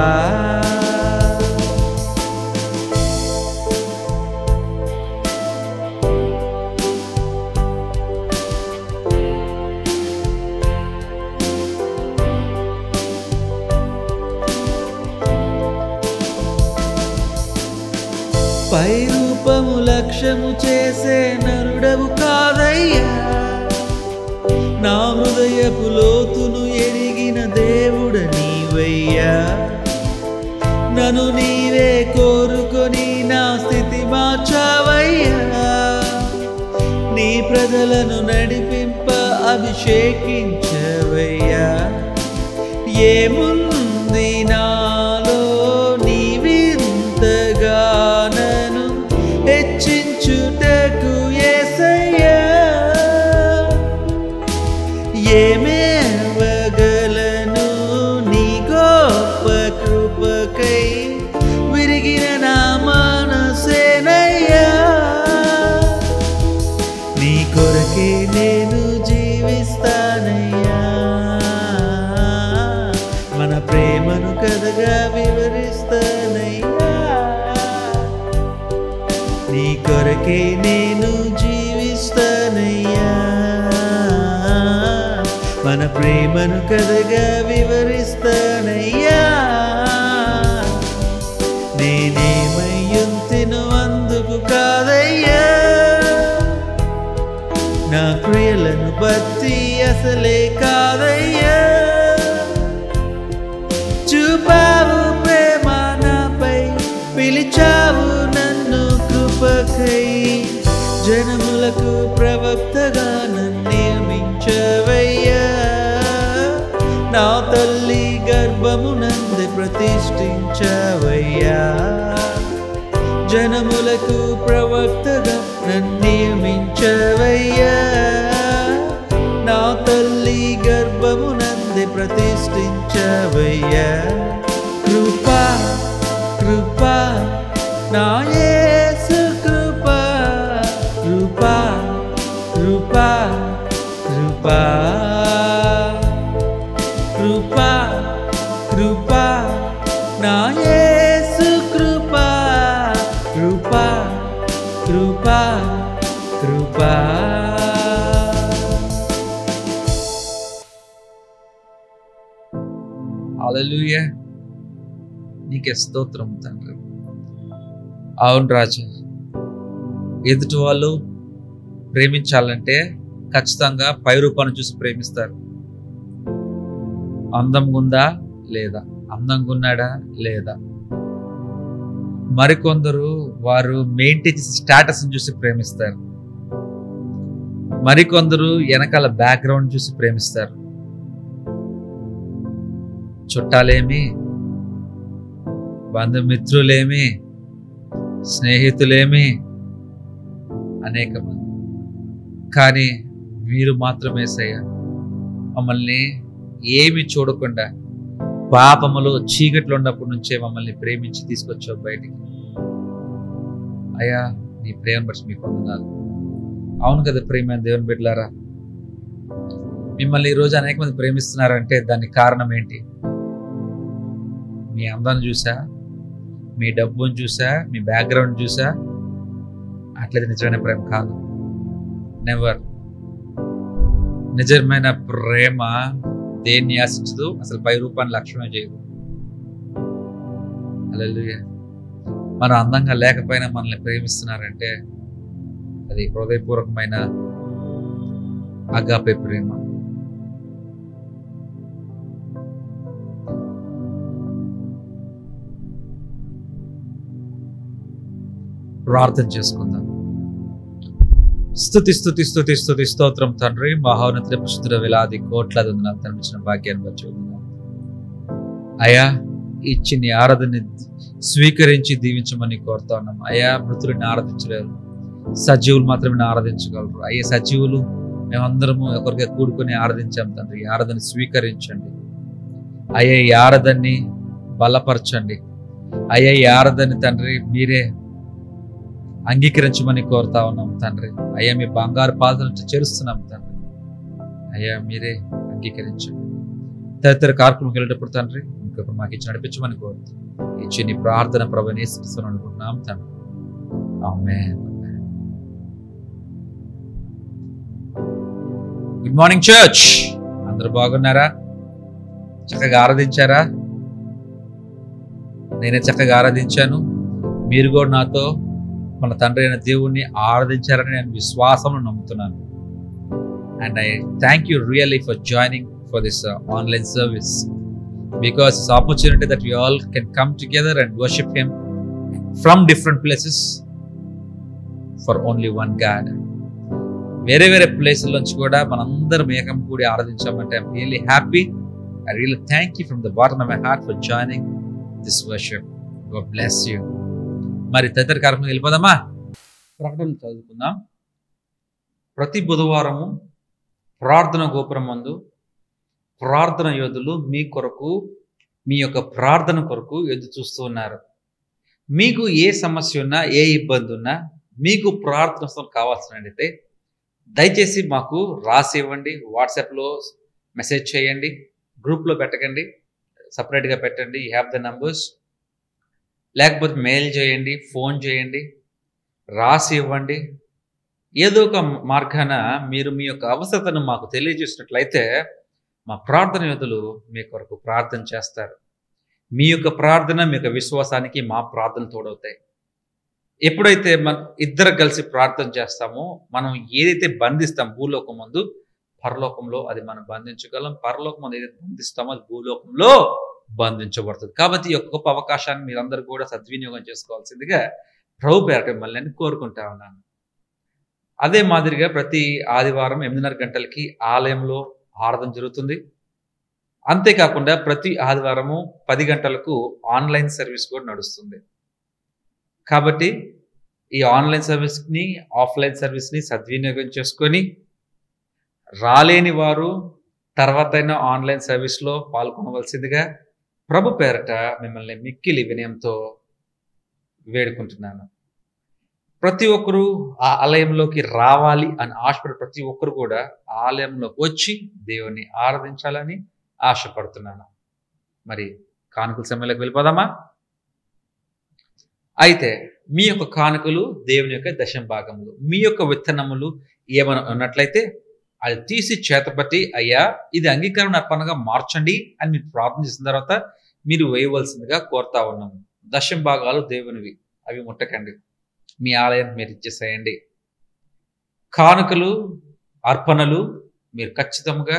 పై రూపము లక్ష్యము చేసే నరుడవు కాదయ్యా నా హృదయపు లోతును ఎరిగిన దేవుడ నీవయ్యా నన్ను నీవే కోరుకొని నా స్థితి మార్చావయ్యా నీ ప్రజలను నడిపింప అభిషేకించవయ్యా ఏముంది నాలో నీవింతగా నన్ను హెచ్చించుటకు ఏసయ్యా ఏమేవగలను నీ గొప్ప కృపకై విరిగిన నా మనసేనయ్యా నీ కొరకే నేను జీవిస్తానయ్యా మన కొరకే నేను జీవిస్తానయ్యా మన ప్రేమను కథగా వివరిస్తానయ్యా నేనేమయ్యుంతిను అందుకు కాదయ్యా నా క్రియలను బట్టి అసలే కాదయ్యా చూపావు ప్రేమ నాపై పిలిచావు నన్ను కృపకై జనములకు ప్రవక్తగా నన్ను నియమించవయ్యా నా తల్లి గర్భమునందు ప్రతిష్ఠించవయ్యా జనములకు ప్రవక్తగా నన్ను నియమించవయ్యా నా తల్లి గర్భమునందు ప్రతిష్ఠించవయ్యా కృపా కృపా నా యేసు కృపా కృపా కృపా కృపా కృపా కృపా నా యేసు కృపా కృపా కృపా కృపా అలలుయ నీకే స్తోత్రం తండ్రి అవును రాజా ఎదుటి వాళ్ళు ప్రేమించాలంటే ఖచ్చితంగా పై రూపాన్ని చూసి ప్రేమిస్తారు అందంగా ఉందా లేదా అందంగా ఉన్నాడా లేదా మరికొందరు వారు మెయింటైన్ చేసే స్టేటస్ చూసి ప్రేమిస్తారు మరికొందరు వెనకాల బ్యాక్గ్రౌండ్ చూసి ప్రేమిస్తారు చుట్టాలేమి బంధుమిత్రులేమి స్నేహితులేమి అనేక మంది కానీ మీరు మాత్రమే సయ్య మమ్మల్ని ఏమి చూడకుండా పాపములో చీకట్లో ఉన్నప్పటి నుంచే మమ్మల్ని ప్రేమించి తీసుకొచ్చావు బయటికి అయ్యా నీ ప్రేమ బట్టి మీకు వందనాలు అవును కదా ప్రేమ దేవుని బిడ్డలారా మిమ్మల్ని ఈరోజు అనేక మంది ప్రేమిస్తున్నారంటే దానికి కారణం ఏంటి మీ అందాన్ని చూసా మీ డబ్బును చూసా మీ బ్యాక్గ్రౌండ్ చూసా అట్లయితే నిజమైన ప్రేమ కాదు నెవర్ నిజమైన ప్రేమ దేన్ని ఆశించదు అసలు పై రూపాన్ని లక్ష్యమే చేయదు హల్లెలూయా మనం అందంగా లేకపోయినా మనల్ని ప్రేమిస్తున్నారంటే అది హృదయపూర్వకమైన అగాపే ప్రేమ ప్రార్థన చేసుకుందాం స్థుతి స్థుతి స్థుతి స్థుతి స్తోత్రం తండ్రి మహోన్నత పుష్తుల వేలాది కోట్లాది వందనాలు తనిపించిన భాగ్యాన్ని బట్టి వందనాలు. అయా ఇచ్చి నీ ఆరాధన స్వీకరించి దీవించమని కోరుతా ఉన్నాం అయా మృతుడిని ఆరాధించలేరు సజీవులు మాత్రమే ఆరాధించగలరు అయ్యే సజీవులు మేమందరము ఒకరిగా కూడుకొని ఆరాధించాం తండ్రి ఈ ఆరాధన స్వీకరించండి అయ్యా ఈ ఆరాధనని బలపరచండి అయ్యా ఈ ఆరాధన తండ్రి మీరే అంగీకరించమని కోరుతా ఉన్నాం తండ్రి అయ్యా మీ బంగారు పాదల నుంచి చేరుస్తున్నాం తండ్రి అయ్యా మీరే అంగీకరించండి తదితర కార్యక్రమం వెళ్ళేటప్పుడు తండ్రి ఇంకొక మాకు ఇచ్చి నడిపించమని కోరుతాం ఇచ్చి నీ ప్రార్థన ప్రభని అనుకుంటున్నాం తండ్రి ఆమేన్ గుడ్ మార్నింగ్ చర్చ్ అందరూ బాగున్నారా చక్కగా ఆరాధించారా నేనే చక్కగా ఆరాధించాను మీరు కూడా నాతో మన తండ్రి అయిన దేవుణ్ణి ఆరాధించారని నేను విశ్వాసం నమ్ముతున్నాను and I thank you really for joining for this online service because it's opportunity that you all can come together and worship him from different places for only one God వేరే వేరే ప్లేసుల నుంచి కూడా మనందరం ఏకం కూడి ఆరాధించామంటే I'm really happy I really thank you from the bottom of my heart for joining this worship God bless you మరి తదితర కార్యక్రమం వెళ్ళిపోదామా ప్రకటన చదువుకుందాం ప్రతి బుధవారము ప్రార్థన గోపురం మందు ప్రార్థన యోధులు మీ కొరకు మీ యొక్క ప్రార్థన కొరకు ఎదురు చూస్తూ ఉన్నారు మీకు ఏ సమస్య ఉన్నా ఏ ఇబ్బంది ఉన్నా మీకు ప్రార్థన కావాల్సినట్టయితే దయచేసి మాకు రాసి ఇవ్వండి వాట్సాప్లో మెసేజ్ చేయండి గ్రూప్లో పెట్టకండి సపరేట్గా పెట్టండి యూ హ్యావ్ ద నంబర్స్ లేకపోతే మెయిల్ చేయండి ఫోన్ చేయండి రాసి ఇవ్వండి ఏదో ఒక మార్గాన మీరు మీ యొక్క అవసరతను మాకు తెలియజేసినట్లయితే మా ప్రార్థన యోధులు మీ కొరకు ప్రార్థన చేస్తారు మీ యొక్క ప్రార్థన మీ యొక్క విశ్వాసానికి మా ప్రార్థన తోడవుతాయి ఎప్పుడైతే మన ఇద్దరు కలిసి ప్రార్థన చేస్తామో మనం ఏదైతే బంధిస్తాం భూలోకం ముందు పరలోకంలో అది మనం బంధించగలం పరలోకం ముందు ఏదైతే బంధిస్తామో అది భూలోకంలో బంధించబడుతుంది కాబట్టి ఈ యొక్క గొప్ప అవకాశాన్ని మీరందరూ కూడా సద్వినియోగం చేసుకోవాల్సిందిగా ప్రభు పేరట మిమ్మల్ని నేను కోరుకుంటా ఉన్నాను అదే మాదిరిగా ప్రతి ఆదివారం ఎనిమిదిన్నర గంటలకి ఆలయంలో ఆరాధన జరుగుతుంది అంతేకాకుండా ప్రతి ఆదివారము పది గంటలకు ఆన్లైన్ సర్వీస్ కూడా నడుస్తుంది కాబట్టి ఈ ఆన్లైన్ సర్వీస్ని ఆఫ్లైన్ సర్వీస్ని సద్వినియోగం చేసుకొని రాలేని వారు తర్వాత అయినా ఆన్లైన్ సర్వీస్లో పాల్గొనవలసిందిగా ప్రభు పేరట మిమ్మల్ని మిక్కిలి వినయంతో వేడుకుంటున్నాను ప్రతి ఒక్కరూ ఆ ఆలయంలోకి రావాలి అని ఆశపడే ప్రతి ఒక్కరు కూడా ఆలయంలోకి వచ్చి దేవుని ఆరాధించాలని ఆశపడుతున్నాను మరి కానుకల సమయంలోకి వెళ్ళిపోదామా అయితే మీ యొక్క కానుకలు దేవుని యొక్క దశం భాగములు మీ యొక్క విత్తనములు ఏమైనా ఉన్నట్లయితే అది తీసి చేతపట్టి అయ్యా ఇది అంగీకారం అర్పణగా మార్చండి అని మీరు ప్రార్థన చేసిన తర్వాత మీరు వేయవలసిందిగా కోరుతా ఉన్నాము దశం భాగాలు దేవునివి అవి ముట్టకండి మీ ఆలయం మీరు ఇచ్చేసేయండి కానుకలు అర్పణలు మీరు ఖచ్చితంగా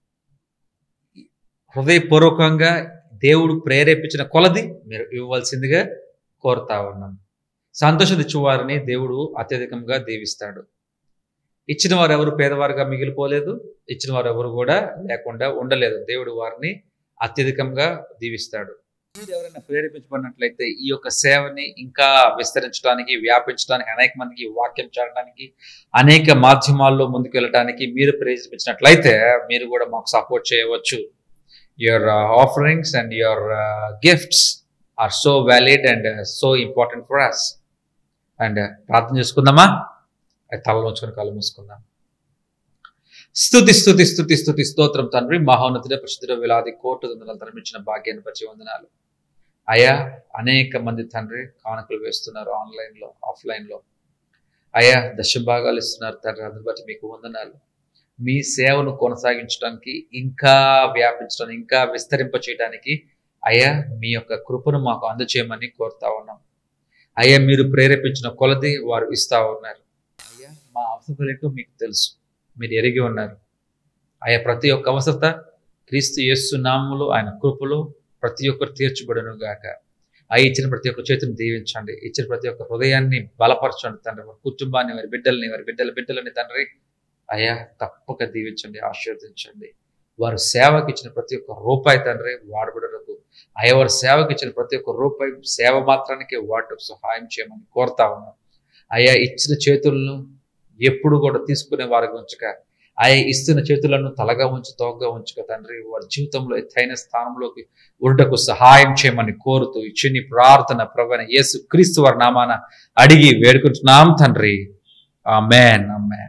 హృదయపూర్వకంగా దేవుడు ప్రేరేపించిన కొలది మీరు ఇవ్వవలసిందిగా కోరుతా ఉన్నాం సంతోషం ఇచ్చేవారిని దేవుడు అత్యధికంగా దీవిస్తాడు ఇచ్చిన వారు ఎవరు పేదవారుగా మిగిలిపోలేదు ఇచ్చిన వారు ఎవరు కూడా లేకుండా ఉండలేదు దేవుడు వారిని అత్యధికంగా దీవిస్తాడు మీరు ఎవరైనా ప్రేరేపించబడినట్లయితే ఈ యొక్క సేవని ఇంకా విస్తరించడానికి వ్యాపించడానికి అనేక మందికి వాక్యం చేయడానికి అనేక మాధ్యమాల్లో ముందుకు వెళ్ళడానికి మీరు ప్రేరేపించినట్లయితే మీరు కూడా మాకు సపోర్ట్ చేయవచ్చు your offerings and your gifts are so valid and so important for us and ప్రార్థన చేసుకుందామా తలలో ఉంచుకొని కళ్ళు మూసుకుందాం స్థుతి స్థుతి స్థుతి స్థుతి స్తోత్రం తండ్రి మహోన్నతుడ ప్రసిద్ధుడ వేలాది కోట్లు వందనాలు తరమించిన భాగ్యాన్ని పరిచయ వందనాలు అయా అనేక మంది తండ్రి కానుకలు వేస్తున్నారు ఆన్లైన్లో ఆఫ్లైన్లో అయా దశ భాగాలు ఇస్తున్నారు తండ్రి అందుని బట్టి మీకు వందనాలు మీ సేవను కొనసాగించడానికి ఇంకా వ్యాపించడానికి ఇంకా విస్తరింప చేయడానికి అయ్యా మీ యొక్క కృపను మాకు అందచేయమని కోరుతా ఉన్నాం అయ్యా మీరు ప్రేరేపించిన కొలది వారు ఇస్తా ఉన్నారు అయ్యా మా అవసరం ఏంటో మీకు తెలుసు మీరు ఎరిగి ఉన్నారు అయ్యా ప్రతి ఒక్క అవసరత క్రీస్తు యేసు నామములో ఆయన కృపలో ప్రతి ఒక్కరు తీర్చబడును గాక అయ్యి ఇచ్చిన ప్రతి ఒక్క చేతిని దీవించండి ఇచ్చిన ప్రతి ఒక్క హృదయాన్ని బలపరచండి తండ్రి వారి కుటుంబాన్ని వారి బిడ్డల్ని వారి బిడ్డల బిడ్డలని తండ్రి అయ్యా తప్పక దీవించండి ఆశీర్వదించండి వారు సేవకి ఇచ్చిన ప్రతి ఒక్క రూపాయి తండ్రి వాడబడరకు అయ్యా వారి సేవకి ఇచ్చిన ప్రతి ఒక్క రూపాయి సేవ మాత్రానికి వాటికి సహాయం చేయమని కోరుతా ఉన్నాం అయ్యా ఇచ్చిన చేతులను ఎప్పుడు కూడా తీసుకునే వారికి ఉంచక ఆయా ఇస్తున్న చేతులను తలగా ఉంచి తోగ్గా ఉంచుక తండ్రి వారి జీవితంలో ఎత్తైన స్థానంలోకి ఉరుటకు సహాయం చేయమని కోరుతూ ఇచ్చిన ప్రార్థన ప్రవణ యేసు క్రీస్తు వారి నామాన అడిగి వేడుకుంటున్నాం తండ్రి ఆమెన్ ఆమెన్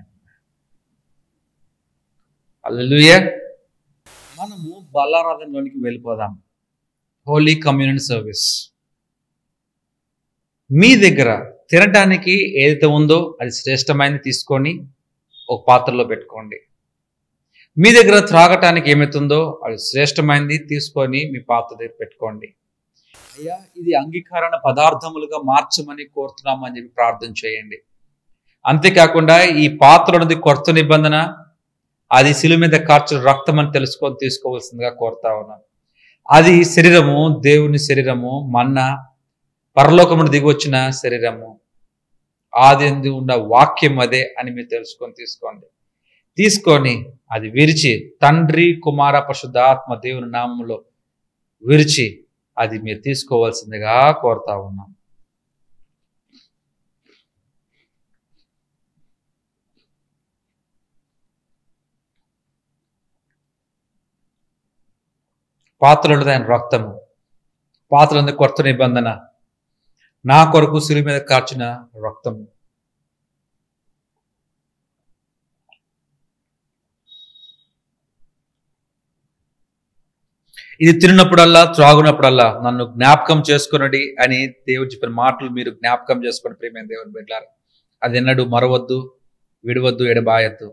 అల్లెలూయా మనము బలారాధనలోనికి వెళ్ళిపోదాం హోలీ కమ్యూనిటీ సర్వీస్ మీ దగ్గర తినడానికి ఏదైతే ఉందో అది శ్రేష్టమైనది తీసుకొని ఒక పాత్రలో పెట్టుకోండి మీ దగ్గర త్రాగటానికి ఏమైతుందో అది శ్రేష్టమైనది తీసుకొని మీ పాత్ర దగ్గర పెట్టుకోండి అయ్యా ఇది అంగీకారణ పదార్థములుగా మార్చమని కోరుతున్నామని చెప్పి ప్రార్థన చేయండి అంతేకాకుండా ఈ పాత్రలోది కొత్త నిబంధన అది శిలువ మీద కార్చిన రక్తం అని తెలుసుకొని తీసుకోవాల్సిందిగా కోరుతా ఉన్నాం అది శరీరము దేవుని శరీరము మన్న పరలోకమును దిగి వచ్చిన శరీరము ఆది ఎందు ఉన్న వాక్యం అదే అని మీరు తెలుసుకొని తీసుకోండి తీసుకొని అది విరిచి తండ్రి కుమార పశుద్ధ ఆత్మ దేవుని నామంలో విరిచి అది మీరు తీసుకోవాల్సిందిగా కోరుతా ఉన్నాం పాత్రలు ఆయన రక్తము పాత్రలు కొత్త నిబంధన నా కొరకు సిరి మీద కార్చిన రక్తము ఇది తిన్నప్పుడల్లా త్రాగునప్పుడల్లా నన్ను జ్ఞాపకం చేసుకునడి అని దేవుడు చెప్పిన మాటలు మీరు జ్ఞాపకం చేసుకుని ప్రేమైన దేవుని బిడ్డారు అది ఎన్నడూ మరవద్దు విడవద్దు ఎడబాయద్దు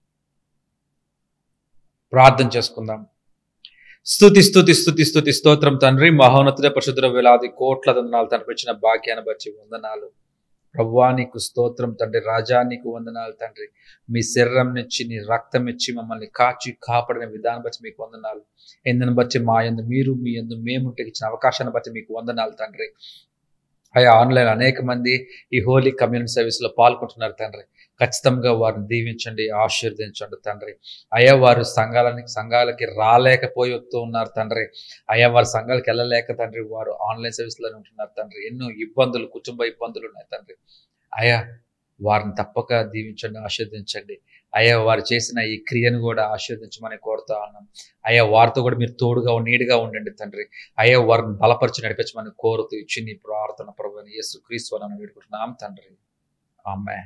ప్రార్థన చేసుకుందాం స్తుతి స్తుతి స్తుతి స్తుతి స్తోత్రం తండ్రి మహోన్నతుడ పరిశుద్ధ వేలాది కోట్ల వందనాలు తనపించిన భాగ్యాన్ని బట్టి వందనాలు ప్రభువా నీకు స్తోత్రం తండ్రి రాజా నీకు వందనాలు తండ్రి మీ శరీరం ఇచ్చి నీ రక్తం ఇచ్చి మమ్మల్ని కాచి కాపాడిన విధానం బట్టి మీకు వందనాలు ఎందుని బట్టి మా ఎందు మీరు మీ ఎందు మేము ఇచ్చిన అవకాశాన్ని బట్టి మీకు వందనాలు తండ్రి అయ్యా ఆన్లైన్ అనేక మంది ఈ హోలీ కమ్యూనిటీ సర్వీస్లో పాల్గొంటున్నారు తండ్రి ఖచ్చితంగా వారిని దీవించండి ఆశీర్వదించండి తండ్రి అయ్యా వారు సంఘాలని సంఘాలకి రాలేకపోయి వస్తూ ఉన్నారు తండ్రి అయ్యా వారి సంఘాలకు వెళ్ళలేక తండ్రి వారు ఆన్లైన్ సర్వీస్లోనే ఉంటున్నారు తండ్రి ఎన్నో ఇబ్బందులు కుటుంబ ఇబ్బందులు ఉన్నాయి తండ్రి అయ్యా వారిని తప్పక దీవించండి ఆశీర్వదించండి అయ్యా వారు చేసిన ఈ క్రియను కూడా ఆశీర్వదించమని కోరుతా ఉన్నాం అయ్యా వారితో కూడా మీరు తోడుగా నీడిగా ఉండండి తండ్రి అయ్యా వారిని బలపరిచి నడిపించమని కోరుతూ ఇచ్చి నీ ప్రార్థన ప్రభుని యేసు క్రీస్తు అని వేడుకుంటున్నాం తండ్రి ఆమె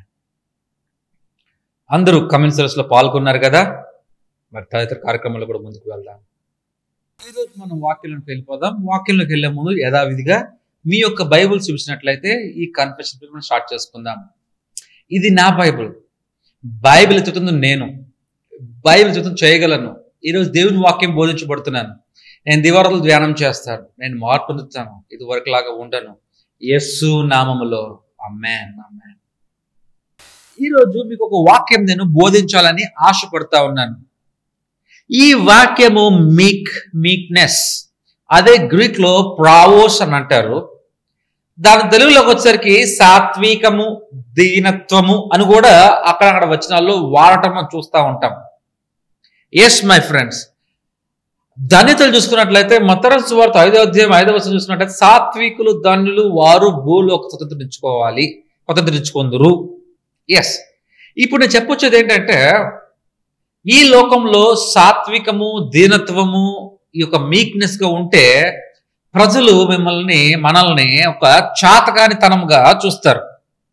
అందరూ కమెంట్ సర్వీస్ లో పాల్గొన్నారు కదా మరి తదితర కార్యక్రమాల్లో కూడా ముందుకు వెళ్దాం ఈరోజు మనం వాక్యంలోకి వెళ్ళిపోదాం వాక్యంలోకి వెళ్ళే ముందు యథావిధిగా మీ యొక్క బైబుల్ చూపించినట్లయితే ఈ కన్ఫెషన్ మనం స్టార్ట్ చేసుకుందాం ఇది నా బైబుల్ బైబిల్ ఎత్తుతుంది నేను బైబిల్ ఎత్తుతుంది చేయగలను ఈరోజు దేవుని వాక్యం బోధించబడుతున్నాను నేను దివారాలు ధ్యానం చేస్తాను నేను మార్పు పొందుతాను ఇది వరకు లాగా ఉండను యస్సు నామములో అమ్మాన్ అమ్మాన్ ఈరోజు మీకు ఒక వాక్యం నేను బోధించాలని ఆశపడతా ఉన్నాను ఈ వాక్యము మీక్ మీక్నెస్ అదే గ్రీక్ లో ప్రావోస్ అని అంటారు దాని తెలుగులోకి వచ్చేసరికి సాత్వికము దీనత్వము అని కూడా అక్కడక్కడ వచనాల్లో వాడటం మనం చూస్తూ ఉంటాం ఎస్ మై ఫ్రెండ్స్ ధన్యతలు చూసుకున్నట్లయితే మతర సువార్త ఐదవ అధ్యాయం ఐదవ వచనం చూసుకున్నట్లయితే సాత్వికులు ధన్యులు వారు భూలోక స్వతంత్రించుకోవాలి స్వతంత్రించుకుందరు ఎస్ ఇప్పుడు నేను చెప్పొచ్చేది ఏంటంటే ఈ లోకంలో సాత్వికము దీనత్వము ఈ యొక్క మీక్నెస్ గా ఉంటే ప్రజలు మిమ్మల్ని మనల్ని ఒక చాతకాని తనముగా చూస్తారు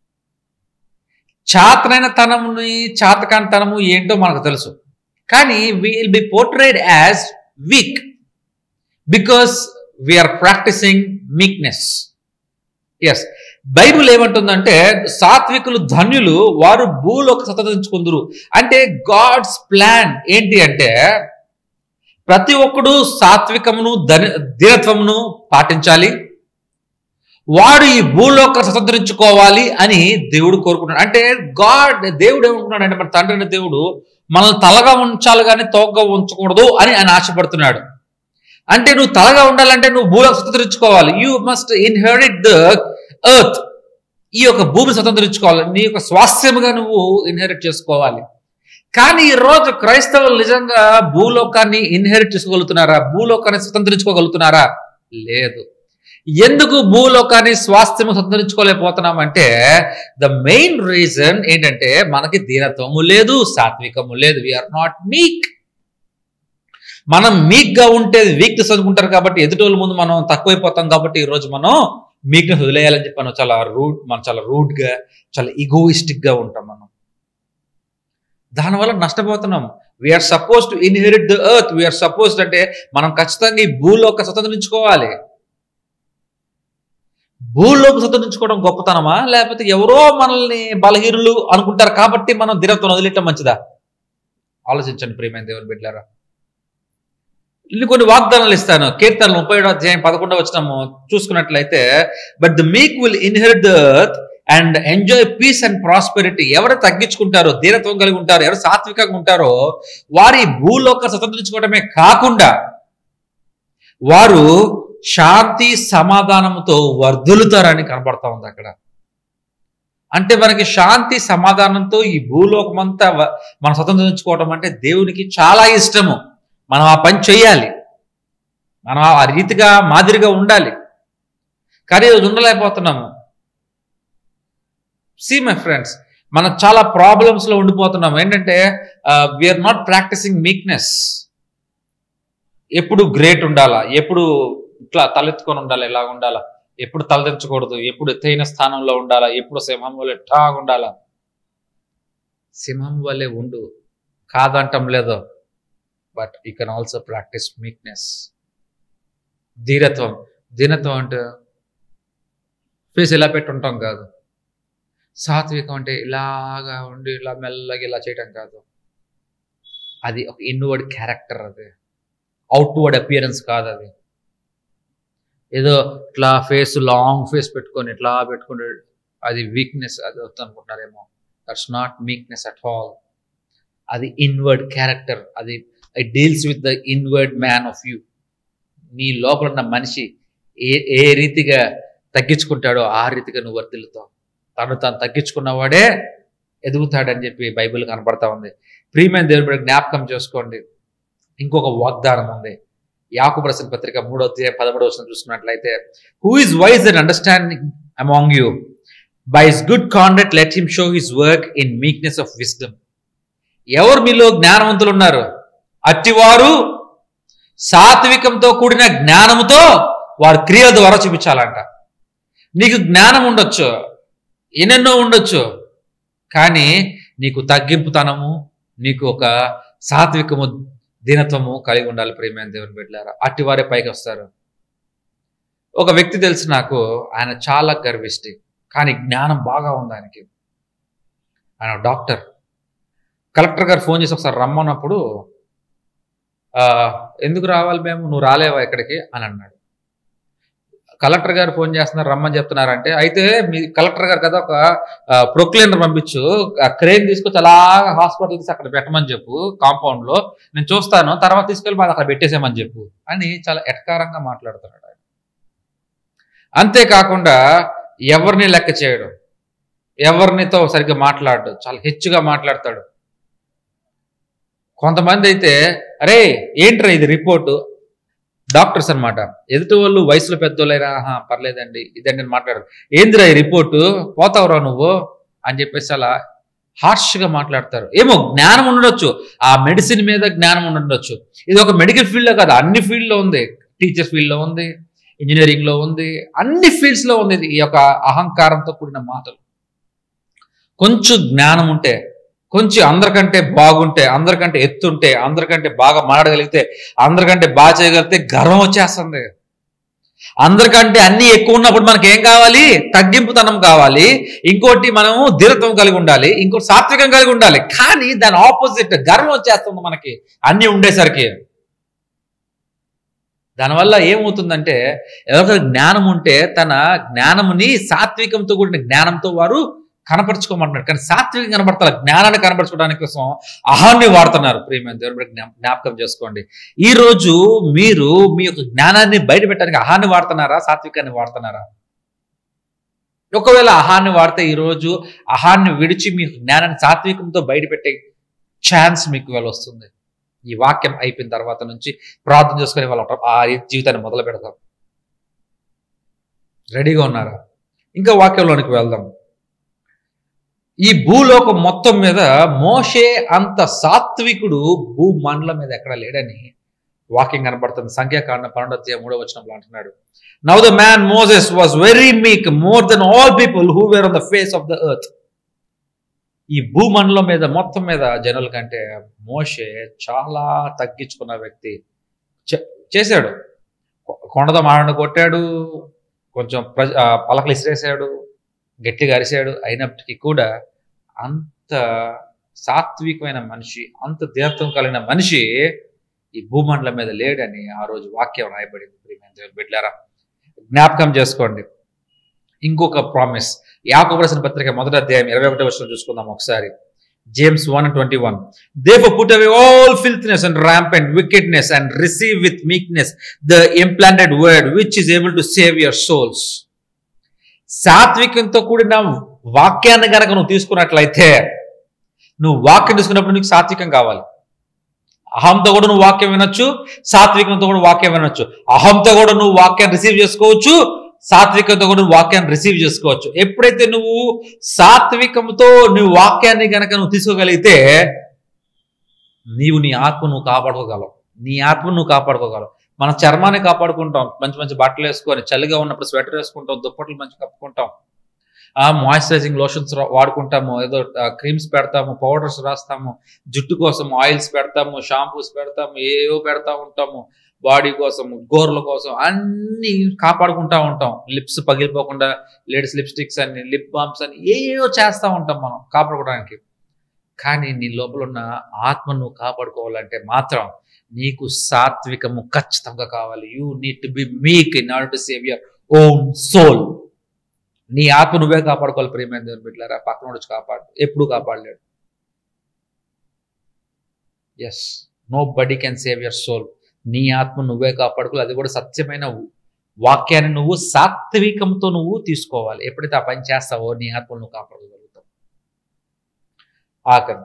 చాతనైన తనముని చాతకాని తనము ఏంటో మనకు తెలుసు కానీ will be portrayed as weak because we're practising meekness yes Bible ఏమంటుందంటే సాత్వికులు ధన్యులు వారు భూలోకి స్వతంత్రించుకుందరు అంటే గాడ్స్ ప్లాన్ ఏంటి అంటే ప్రతి ఒక్కడు సాత్వికమును ధని ధీరత్వమును పాటించాలి వాడు ఈ భూలోక స్వతంత్రించుకోవాలి అని దేవుడు కోరుకుంటున్నాడు అంటే గాడ్ దేవుడు ఏమనుకున్నాడు అంటే మన తండ్రి దేవుడు మనల్ని తలగా ఉంచాలి కానీ తోకగా ఉంచకూడదు అని ఆయన ఆశపడుతున్నాడు అంటే నువ్వు తలగా ఉండాలంటే నువ్వు భూలోకి స్వతంత్రించుకోవాలి you must inherit the earth ఈ యొక్క భూమిని స్వతంత్రించుకోవాలి నీ యొక్క స్వాస్థ్యముగా నువ్వు ఇన్హెరిట్ చేసుకోవాలి కానీ ఈ రోజు క్రైస్తవులు నిజంగా భూలోకాన్ని ఇన్హెరిట్ చేసుకోగలుగుతున్నారా భూలోకాన్ని స్వతంత్రించుకోగలుగుతున్నారా లేదు ఎందుకు భూలోకాన్ని స్వాస్థ్యము స్వతంత్రించుకోలేకపోతున్నామంటే ద మెయిన్ రీజన్ ఏంటంటే మనకి దీనత్వము లేదు సాత్వికము లేదు వీఆర్ నాట్ మీక్ మనం మీక్ గా ఉంటే వీక్నెస్ అనుకుంటారు కాబట్టి ఎదుటోళ్ళ ముందు మనం తక్కువైపోతాం కాబట్టి ఈ రోజు మనం మీక్నెస్ వదిలేయాలని చెప్పి మనం చాలా రూడ్ మనం చాలా రూడ్ గా చాలా ఈగోయిస్టిక్ గా ఉంటాం మనం దానివల్ల నష్టపోతున్నాం we're suppose to inherit the earth we're supposed అంటే మనం ఖచ్చితంగా ఈ భూలోక స్వతంత్రించుకోవాలి భూలోకి స్వతంత్రించుకోవడం గొప్పతనమా లేకపోతే ఎవరో మనల్ని బలహీనులు అనుకుంటారు కాబట్టి మనం దినత్వం వదిలేయటం మంచిదా ఆలోచించండి ప్రియమైన దేవుని బిడ్డారా ఇన్ని కొన్ని వాగ్దానాలు ఇస్తాను కీర్తనలు ముప్పై ఏడో అధ్యాయం పదకొండవ వచ్చినాము చూసుకున్నట్లయితే but the meek will inherit the earth and enjoy peace and prosperity ఎవరు తగ్గించుకుంటారో ధీరత్వం కలిగి ఉంటారో ఎవరు సాత్వికంగా ఉంటారో వారి భూలోక స్వతంత్రించుకోవడమే కాకుండా వారు శాంతి సమాధానంతో వర్ధులుతారని కనబడతా ఉంది అక్కడ అంటే మనకి శాంతి సమాధానంతో ఈ భూలోకమంతా వ- మనం స్వతంత్రించుకోవడం అంటే దేవునికి చాలా ఇష్టము మనం ఆ పని చేయాలి మనం ఆ రీతిగా మాదిరిగా ఉండాలి కానీ ఈరోజు ఉండలేకపోతున్నాము సి మై ఫ్రెండ్స్ మనం చాలా ప్రాబ్లమ్స్ లో ఉండిపోతున్నాం ఏంటంటే వీఆర్ నాట్ ప్రాక్టీసింగ్ మీక్నెస్ ఎప్పుడు గ్రేట్ ఉండాలా ఎప్పుడు ఇట్లా తలెత్తుకొని ఉండాలి ఇలా ఉండాలా ఎప్పుడు తలదించకూడదు ఎప్పుడు ఎత్తైన స్థానంలో ఉండాలా ఎప్పుడు సింహం వల్లే ఠాగ్ ఉండాలా సింహం వల్లే ఉండు కాదంటం లేదు but you can also practise meekness ధీరత్వం దీనత్వం అంటే ఫేస్ ఇలా పెట్టుంటాం కాదు సాత్వికం అంటే ఇలాగా ఉండి ఇలా మెల్లగా ఇలా చేయటం కాదు అది ఒక ఇన్వర్డ్ క్యారెక్టర్ అది అవుట్వర్డ్ అపియరెన్స్ కాదు అది ఏదో ఇట్లా ఫేస్ లాంగ్ ఫేస్ పెట్టుకొని ఇట్లా పెట్టుకుని అది వీక్నెస్ అది వస్తుంది అనుకుంటున్నారేమో that's not weakness at all అది ఇన్వర్డ్ క్యారెక్టర్ అది it deals with the inward man of you నీ లోపల ఉన్న మనిషి ఏ ఏ రీతిగా తగ్గించుకుంటాడో ఆ రీతిగా నువ్వు వర్తిల్లుతావు తను తాను తగ్గించుకున్నవాడే ఎదుగుతాడని చెప్పి బైబిల్ కనపడతా ఉంది ప్రియమైన దేవుని బిడ్డ జ్ఞాపకం చేసుకోండి ఇంకొక వాగ్దానం ఉంది యాకు ప్రసన్న పత్రిక మూడో అధ్యాయం పదమూడవ వచనం చూసుకున్నట్లయితే who is wise and understanding among you by his good conduct let him show his work in meekness of wisdom ఎవరు మీలో జ్ఞానవంతులు ఉన్నారు అట్టివారు సాత్వికంతో కూడిన జ్ఞానముతో వారి క్రియల ద్వారా చూపించాలంట నీకు జ్ఞానం ఉండొచ్చు ఎన్నెన్నో ఉండొచ్చు కానీ నీకు తగ్గింపుతనము నీకు ఒక సాత్వికము దీనత్వము కలిగి ఉండాలి ప్రేమైన దేవుని బిడ్డలారా అట్టి వారే పైకి వస్తారు ఒక వ్యక్తి తెలుసు నాకు ఆయన చాలా గర్విష్టి కానీ జ్ఞానం బాగా ఉంది ఆయనకి ఆయన డాక్టర్ కలెక్టర్ గారు ఫోన్ చేసి ఒకసారి రమ్మన్నప్పుడు "ఆ, ఎందుకు రావాలి మేము నువ్వు రాలేవా ఇక్కడికి అని అన్నాడు కలెక్టర్ గారు ఫోన్ చేస్తున్నారు రమ్మని చెప్తున్నారంటే అయితే మీ కలెక్టర్ గారు కదా ఒక ప్రొక్లైనర్ పంపించు ఆ క్రేన్ తీసుకొచ్చి అలాగా హాస్పిటల్ తీసి అక్కడ పెట్టమని చెప్పు కాంపౌండ్ లో నేను చూస్తాను తర్వాత తీసుకెళ్ళి మాది అక్కడ పెట్టేసేమని చెప్పు అని చాలా ఎటకారంగా మాట్లాడుతున్నాడు ఆయన అంతేకాకుండా ఎవరిని లెక్క చేయడం ఎవరినితో సరిగ్గా మాట్లాడు చాలా హెచ్చుగా మాట్లాడతాడు కొంతమంది అయితే అరే ఏంట్రా ఇది రిపోర్టు డాక్టర్స్ అన్నమాట ఎదుటి వాళ్ళు వయసులో పెద్దోళ్ళైనా ఆహా పర్లేదండి ఇదండి నేను మాట్లాడదు ఏందిరా ఈ రిపోర్టు పోతావురా నువ్వు అని చెప్పేసి అలా హార్ష్గా మాట్లాడతారు ఏమో జ్ఞానం ఉండొచ్చు ఆ మెడిసిన్ మీద జ్ఞానం ఉండొచ్చు ఇది ఒక మెడికల్ ఫీల్డ్లో కాదు అన్ని ఫీల్డ్లో ఉంది టీచర్ ఫీల్డ్లో ఉంది ఇంజనీరింగ్లో ఉంది అన్ని ఫీల్డ్స్లో ఉంది ఇది ఈ యొక్క అహంకారంతో కూడిన మాటలు కొంచెం జ్ఞానం ఉంటే కొంచెం అందరికంటే బాగుంటే అందరికంటే ఎత్తుంటే అందరికంటే బాగా మాట్లాడగలిగితే అందరికంటే బాగా చేయగలిగితే గర్వం వచ్చేస్తుంది అందరికంటే అన్ని ఎక్కువ ఉన్నప్పుడు మనకి ఏం కావాలి తగ్గింపుతనం కావాలి ఇంకోటి మనము ధీరత్వం కలిగి ఉండాలి ఇంకోటి సాత్వికం కలిగి ఉండాలి కానీ దాని ఆపోజిట్ గర్వం వచ్చేస్తుంది మనకి అన్ని ఉండేసరికి దానివల్ల ఏమవుతుందంటే ఎవరికైనా జ్ఞానం ఉంటే తన జ్ఞానముని సాత్వికంతో కూడిన జ్ఞానంతో వారు కనపరుచుకోమంటున్నారు కానీ సాత్వికం కనపడతారు జ్ఞానాన్ని కనపరచుకోవడానికి కోసం అహాన్ని వాడుతున్నారు ప్రియమైన దేవుని బిడ్డ జ్ఞా- జ్ఞాపకం చేసుకోండి ఈ రోజు మీరు మీ యొక్క జ్ఞానాన్ని బయట పెట్టడానికి అహాన్ని వాడుతున్నారా సాత్వికాన్ని వాడుతున్నారా ఒకవేళ అహాన్ని వాడితే ఈ రోజు అహాన్ని విడిచి మీ జ్ఞానాన్ని సాత్వికంతో బయట పెట్టే ఛాన్స్ మీకు ఇవాళ వస్తుంది ఈ వాక్యం అయిపోయిన తర్వాత నుంచి ప్రార్థన చేసుకుని వాళ్ళ ఆ జీవితాన్ని మొదలు పెడతాం రెడీగా ఉన్నారా ఇంకా వాక్యంలోనికి వెళ్దాం ఈ భూలోకం మొత్తం మీద మోషే అంత సాత్వికుడు భూమండలం మీద ఎక్కడ లేడని వాక్యం కనబడుతుంది సంఖ్యాకాండ పన్నెండు అధ్యాయం మూడో వచనంలో అంటున్నాడు now the man Moses was very meek more than all people who were on the face of the earth ఈ భూమండలం మీద మొత్తం మీద జనుల కంటే మోషే చాలా తగ్గించుకున్న వ్యక్తి చే- చేశాడు కొ- కొండతో మారణ కొట్టాడు కొంచెం ప్రజ ఆ, పలకలు ఇసిరేసాడు గట్టిగా అరిశాడు అయినప్పటికీ కూడా అంత సాత్వికమైన మనిషి అంత దీర్ఘం కలిగిన మనిషి ఈ భూమండలం మీద లేడని ఆ రోజు వాక్యం రాయబడింది ప్రియమైన దేవుని బిడ్డలారా జ్ఞాపకం చేసుకోండి ఇంకొక ప్రామిస్ యాకోబు రాసిన పత్రిక మొదటి అధ్యాయం ఇరవై ఒకటో వర్షం చూసుకుందాం ఒకసారి James one twenty one therefore put away all filthiness and ramp and wickedness and receive with meekness the implanted word which is able to save your souls సాత్వికంతో కూడిన వాక్యాన్ని గనక నువ్వు తీసుకున్నట్లయితే నువ్వు వాక్యం తీసుకున్నప్పుడు నీకు సాత్వికం కావాలి అహంతో కూడా నువ్వు వాక్యం వినొచ్చు సాత్వికంతో కూడా వాక్యం వినొచ్చు అహంతో కూడా నువ్వు వాక్యాన్ని రిసీవ్ చేసుకోవచ్చు సాత్వికంతో కూడా నువ్వు వాక్యాన్ని రిసీవ్ చేసుకోవచ్చు ఎప్పుడైతే నువ్వు సాత్వికంతో నువ్వు వాక్యాన్ని గనక నువ్వు తీసుకోగలిగితే నీవు నీ ఆత్మ నువ్వు కాపాడుకోగలవు నీ ఆత్మ నువ్వు కాపాడుకోగలవు మన చర్మాన్ని కాపాడుకుంటాం మంచి మంచి బట్టలు వేసుకొని చలిగా ఉన్నప్పుడు స్వెటర్ వేసుకుంటాం దుప్పట్లు మంచి కప్పుకుంటాం ఆ మాయిశ్చరైజింగ్ లోషన్స్ వాడుకుంటాము ఏదో క్రీమ్స్ పెడతాము పౌడర్స్ రాస్తాము జుట్టు కోసం ఆయిల్స్ పెడతాము షాంపూస్ పెడతాము ఏవో పెడతా ఉంటాము బాడీ కోసం గోర్ల కోసం అన్ని కాపాడుకుంటా ఉంటాం లిప్స్ పగిలిపోకుండా లేడీస్ లిప్స్టిక్స్ అని లిప్ బామ్స్ అని ఏవో చేస్తూ ఉంటాం మనం కాపాడుకోవడానికి కానీ నీ లోపల ఉన్న ఆత్మ నువ్వు కాపాడుకోవాలంటే మాత్రం నీకు సాత్వికము ఖచ్చితంగా కావాలి you need to be meek in order to save your own soul నీ ఆత్మ నువ్వే కాపాడుకోవాలి ప్రేమైన దేవుని బిడ్డలారా పక్కన వచ్చి కాపాడు ఎప్పుడు కాపాడలేడు yes nobody can save your soul నీ ఆత్మ నువ్వే కాపాడుకోవాలి అది కూడా సత్యమైన వాక్యాన్ని నువ్వు సాత్వికంతో నువ్వు తీసుకోవాలి ఎప్పుడైతే ఆ పని చేస్తావో నీ ఆత్మ నువ్వు కాపాడగలుగుతావు ఆఖరి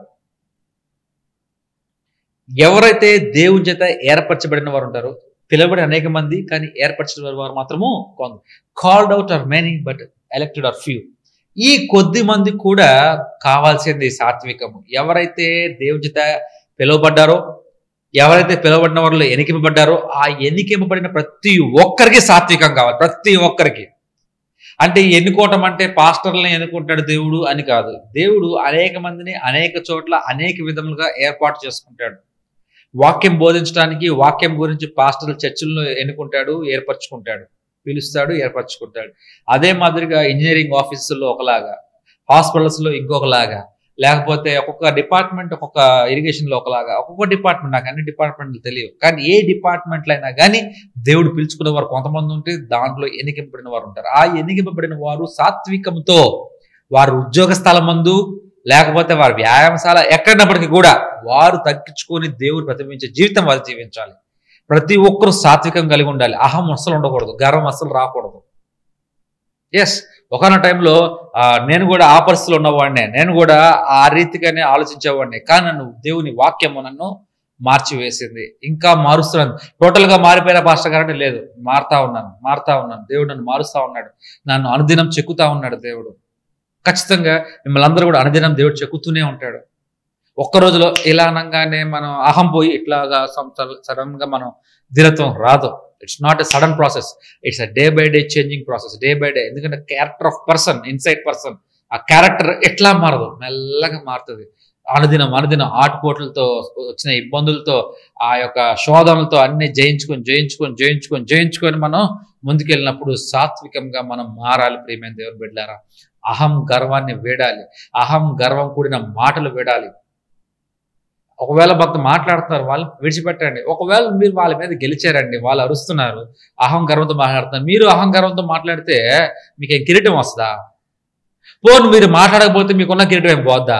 ఎవరైతే దేవుని చేత ఏర్పరచబడిన వారు ఉంటారో పిలువబడి అనేక మంది కానీ ఏర్పరచిన వారు మాత్రము కొంత called out are many but elected are few ఈ కొద్ది మంది కూడా కావాల్సింది సాత్వికము ఎవరైతే దేవుని చేత పిలువబడ్డారో ఎవరైతే పిలువబడిన వారిలో ఎన్నికింపబడ్డారో ఆ ఎన్నికింపబడిన ప్రతి ఒక్కరికి సాత్వికం కావాలి ప్రతి ఒక్కరికి అంటే ఎన్నుకోవటం అంటే పాస్టర్లను ఎన్నుకుంటాడు దేవుడు అని కాదు దేవుడు అనేక మందిని అనేక చోట్ల అనేక విధములుగా ఏర్పాటు చేసుకుంటాడు వాక్యం బోధించడానికి వాక్యం గురించి పాస్టర్లు చర్చలను ఎన్నుకుంటాడు ఏర్పరచుకుంటాడు పిలుస్తాడు ఏర్పరచుకుంటాడు అదే మాదిరిగా ఇంజనీరింగ్ ఆఫీసుల్లో ఒకలాగా హాస్పిటల్స్లో ఇంకొకలాగా లేకపోతే ఒక్కొక్క డిపార్ట్మెంట్ ఒక్కొక్క ఇరిగేషన్లో ఒకలాగా ఒక్కొక్క డిపార్ట్మెంట్ నాకు అన్ని డిపార్ట్మెంట్లు తెలియవు కానీ ఏ డిపార్ట్మెంట్లో అయినా కానీ దేవుడు పిలుచుకునే వారు కొంతమంది ఉంటే దాంట్లో ఎన్నికింపబడిన వారు ఉంటారు ఆ ఎన్నికింపబడిన వారు సాత్వికంతో వారు ఉద్యోగ స్థలం మందు లేకపోతే వారి వ్యాయామశాల ఎక్కడినప్పటికీ కూడా వారు తగ్గించుకొని దేవుడు ప్రతిబింబించే జీవితం వారు జీవించాలి ప్రతి ఒక్కరూ సాత్వికం కలిగి ఉండాలి అహం అస్సలు ఉండకూడదు గర్వం అస్సలు రాకూడదు ఎస్ ఒకనొక టైంలో నేను కూడా ఆ పరిస్థితిలో ఉన్నవాడినే నేను కూడా ఆ రీతిగానే ఆలోచించేవాడిని కానీ నన్ను దేవుని వాక్యము నన్ను మార్చివేసింది ఇంకా మారుస్తున్నాను టోటల్గా మారిపోయిన పాస్టర్ గారంటే లేదు మారుతా ఉన్నాను మారుతా ఉన్నాను దేవుడు నన్ను మారుస్తా ఉన్నాడు నన్ను అనుదినం చెక్కుతా ఉన్నాడు దేవుడు ఖచ్చితంగా మిమ్మల్ని అందరూ కూడా అనుదినం దేవుడు చెక్కుతూనే ఉంటాడు ఒక్క రోజులో ఇలా అనగానే మనం అహం పోయి ఇట్లాగా సడన్ గా మనం ధీరత్వం రాదు it's not a sudden process it's a day by day changing process day by day ఎందుకంటే character of person inside person ఆ క్యారెక్టర్ ఎట్లా మారదు మెల్లగా మారుతుంది అనుదినం అనుదినం ఆటుపోట్లతో వచ్చిన ఇబ్బందులతో ఆ యొక్క శోధనలతో అన్ని జయించుకొని జయించుకొని జయించుకొని జయించుకొని మనం ముందుకెళ్ళినప్పుడు సాత్వికంగా మనం మారాలి ప్రియమైన దేవుని బిడ్డారా అహం గర్వాన్ని వేడాలి అహం గర్వం కూడిన మాటలు వేడాలి ఒకవేళ భక్తు మాట్లాడుతున్నారు వాళ్ళు విడిచిపెట్టండి ఒకవేళ మీరు వాళ్ళ మీద గెలిచారండి వాళ్ళు అరుస్తున్నారు అహం గర్వంతో మాట్లాడుతున్నారు మీరు అహం గర్వంతో మాట్లాడితే మీకు ఏం కిరీటం వస్తుందా పోను మీరు మాట్లాడకపోతే మీకున్న కిరీటం ఏం పోద్దా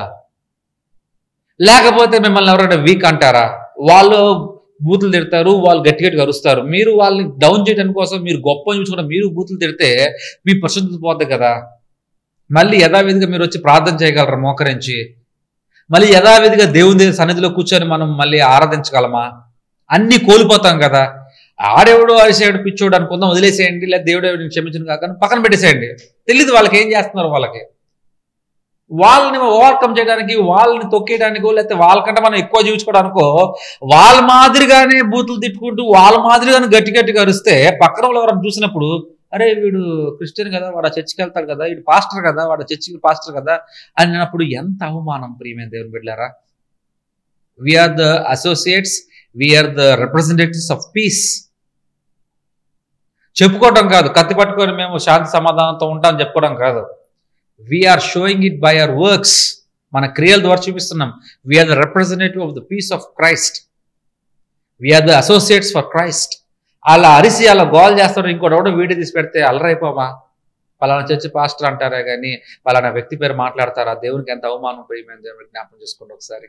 లేకపోతే మిమ్మల్ని ఎవరైనా వీక్ అంటారా వాళ్ళు బూతులు తిడతారు వాళ్ళు గట్టి గట్టిగా అరుస్తారు మీరు వాళ్ళని డౌన్ చేయడానికి కోసం మీరు గొప్ప చూసుకున్న మీరు బూతులు తిడితే మీ పరిశుద్ధత పోద్ది కదా మళ్ళీ యథావిధిగా మీరు వచ్చి ప్రార్థన చేయగలరా మోకరించి మళ్ళీ యథావిధిగా దేవుని సన్నిధిలో కూర్చొని మనం మళ్ళీ ఆరాధించగలమా అన్ని కోల్పోతాం కదా ఆడెవడో అరిసేడు పిచ్చోడు అనుకుందాం వదిలేసేయండి లేదా దేవుడు ఎవరిని క్షమించను కాక పక్కన పెట్టేసేయండి తెలియదు వాళ్ళకి ఏం చేస్తున్నారు వాళ్ళకి వాళ్ళని ఓవర్కమ్ చేయడానికి వాళ్ళని తొక్కేయడానికో లేకపోతే వాళ్ళకంటే మనం ఎక్కువ జీవించుకోవడానికో వాళ్ళ మాదిరిగానే బూతులు తిట్టుకుంటూ వాళ్ళ మాదిరిగానే గట్టి గట్టిగా అరిస్తే పక్కన వాళ్ళు ఎవరైనా చూసినప్పుడు అరే వీడు క్రిస్టియన్ కదా వాడు చర్చికి వెళ్తాడు కదా వీడు పాస్టర్ కదా వాడు చర్చికి పాస్టర్ కదా అని అన్నప్పుడు ఎంత అవమానం ప్రియమైన దేవుని బిడ్డారా we're the associates we're the representatives of peace చెప్పుకోవడం కాదు కత్తి పట్టుకొని మేము శాంతి సమాధానంతో ఉంటామని చెప్పుకోవడం కాదు we're showing it by our works మన క్రియల ద్వారా చూపిస్తున్నాం we're the representative of the peace of Christ we're the associates for Christ అలా అరిసి అలా గోల్ చేస్తారు ఇంకోటి ఎవడో వీడియో తీసి పెడితే అల్లరైపోమా పలానా చర్చి పాస్టర్ అంటారా కానీ పలానా వ్యక్తి పేరు మాట్లాడతారా దేవునికి ఎంత అవమానం ప్రియమైన దేవుని జ్ఞాపకం చేసుకోండి ఒకసారి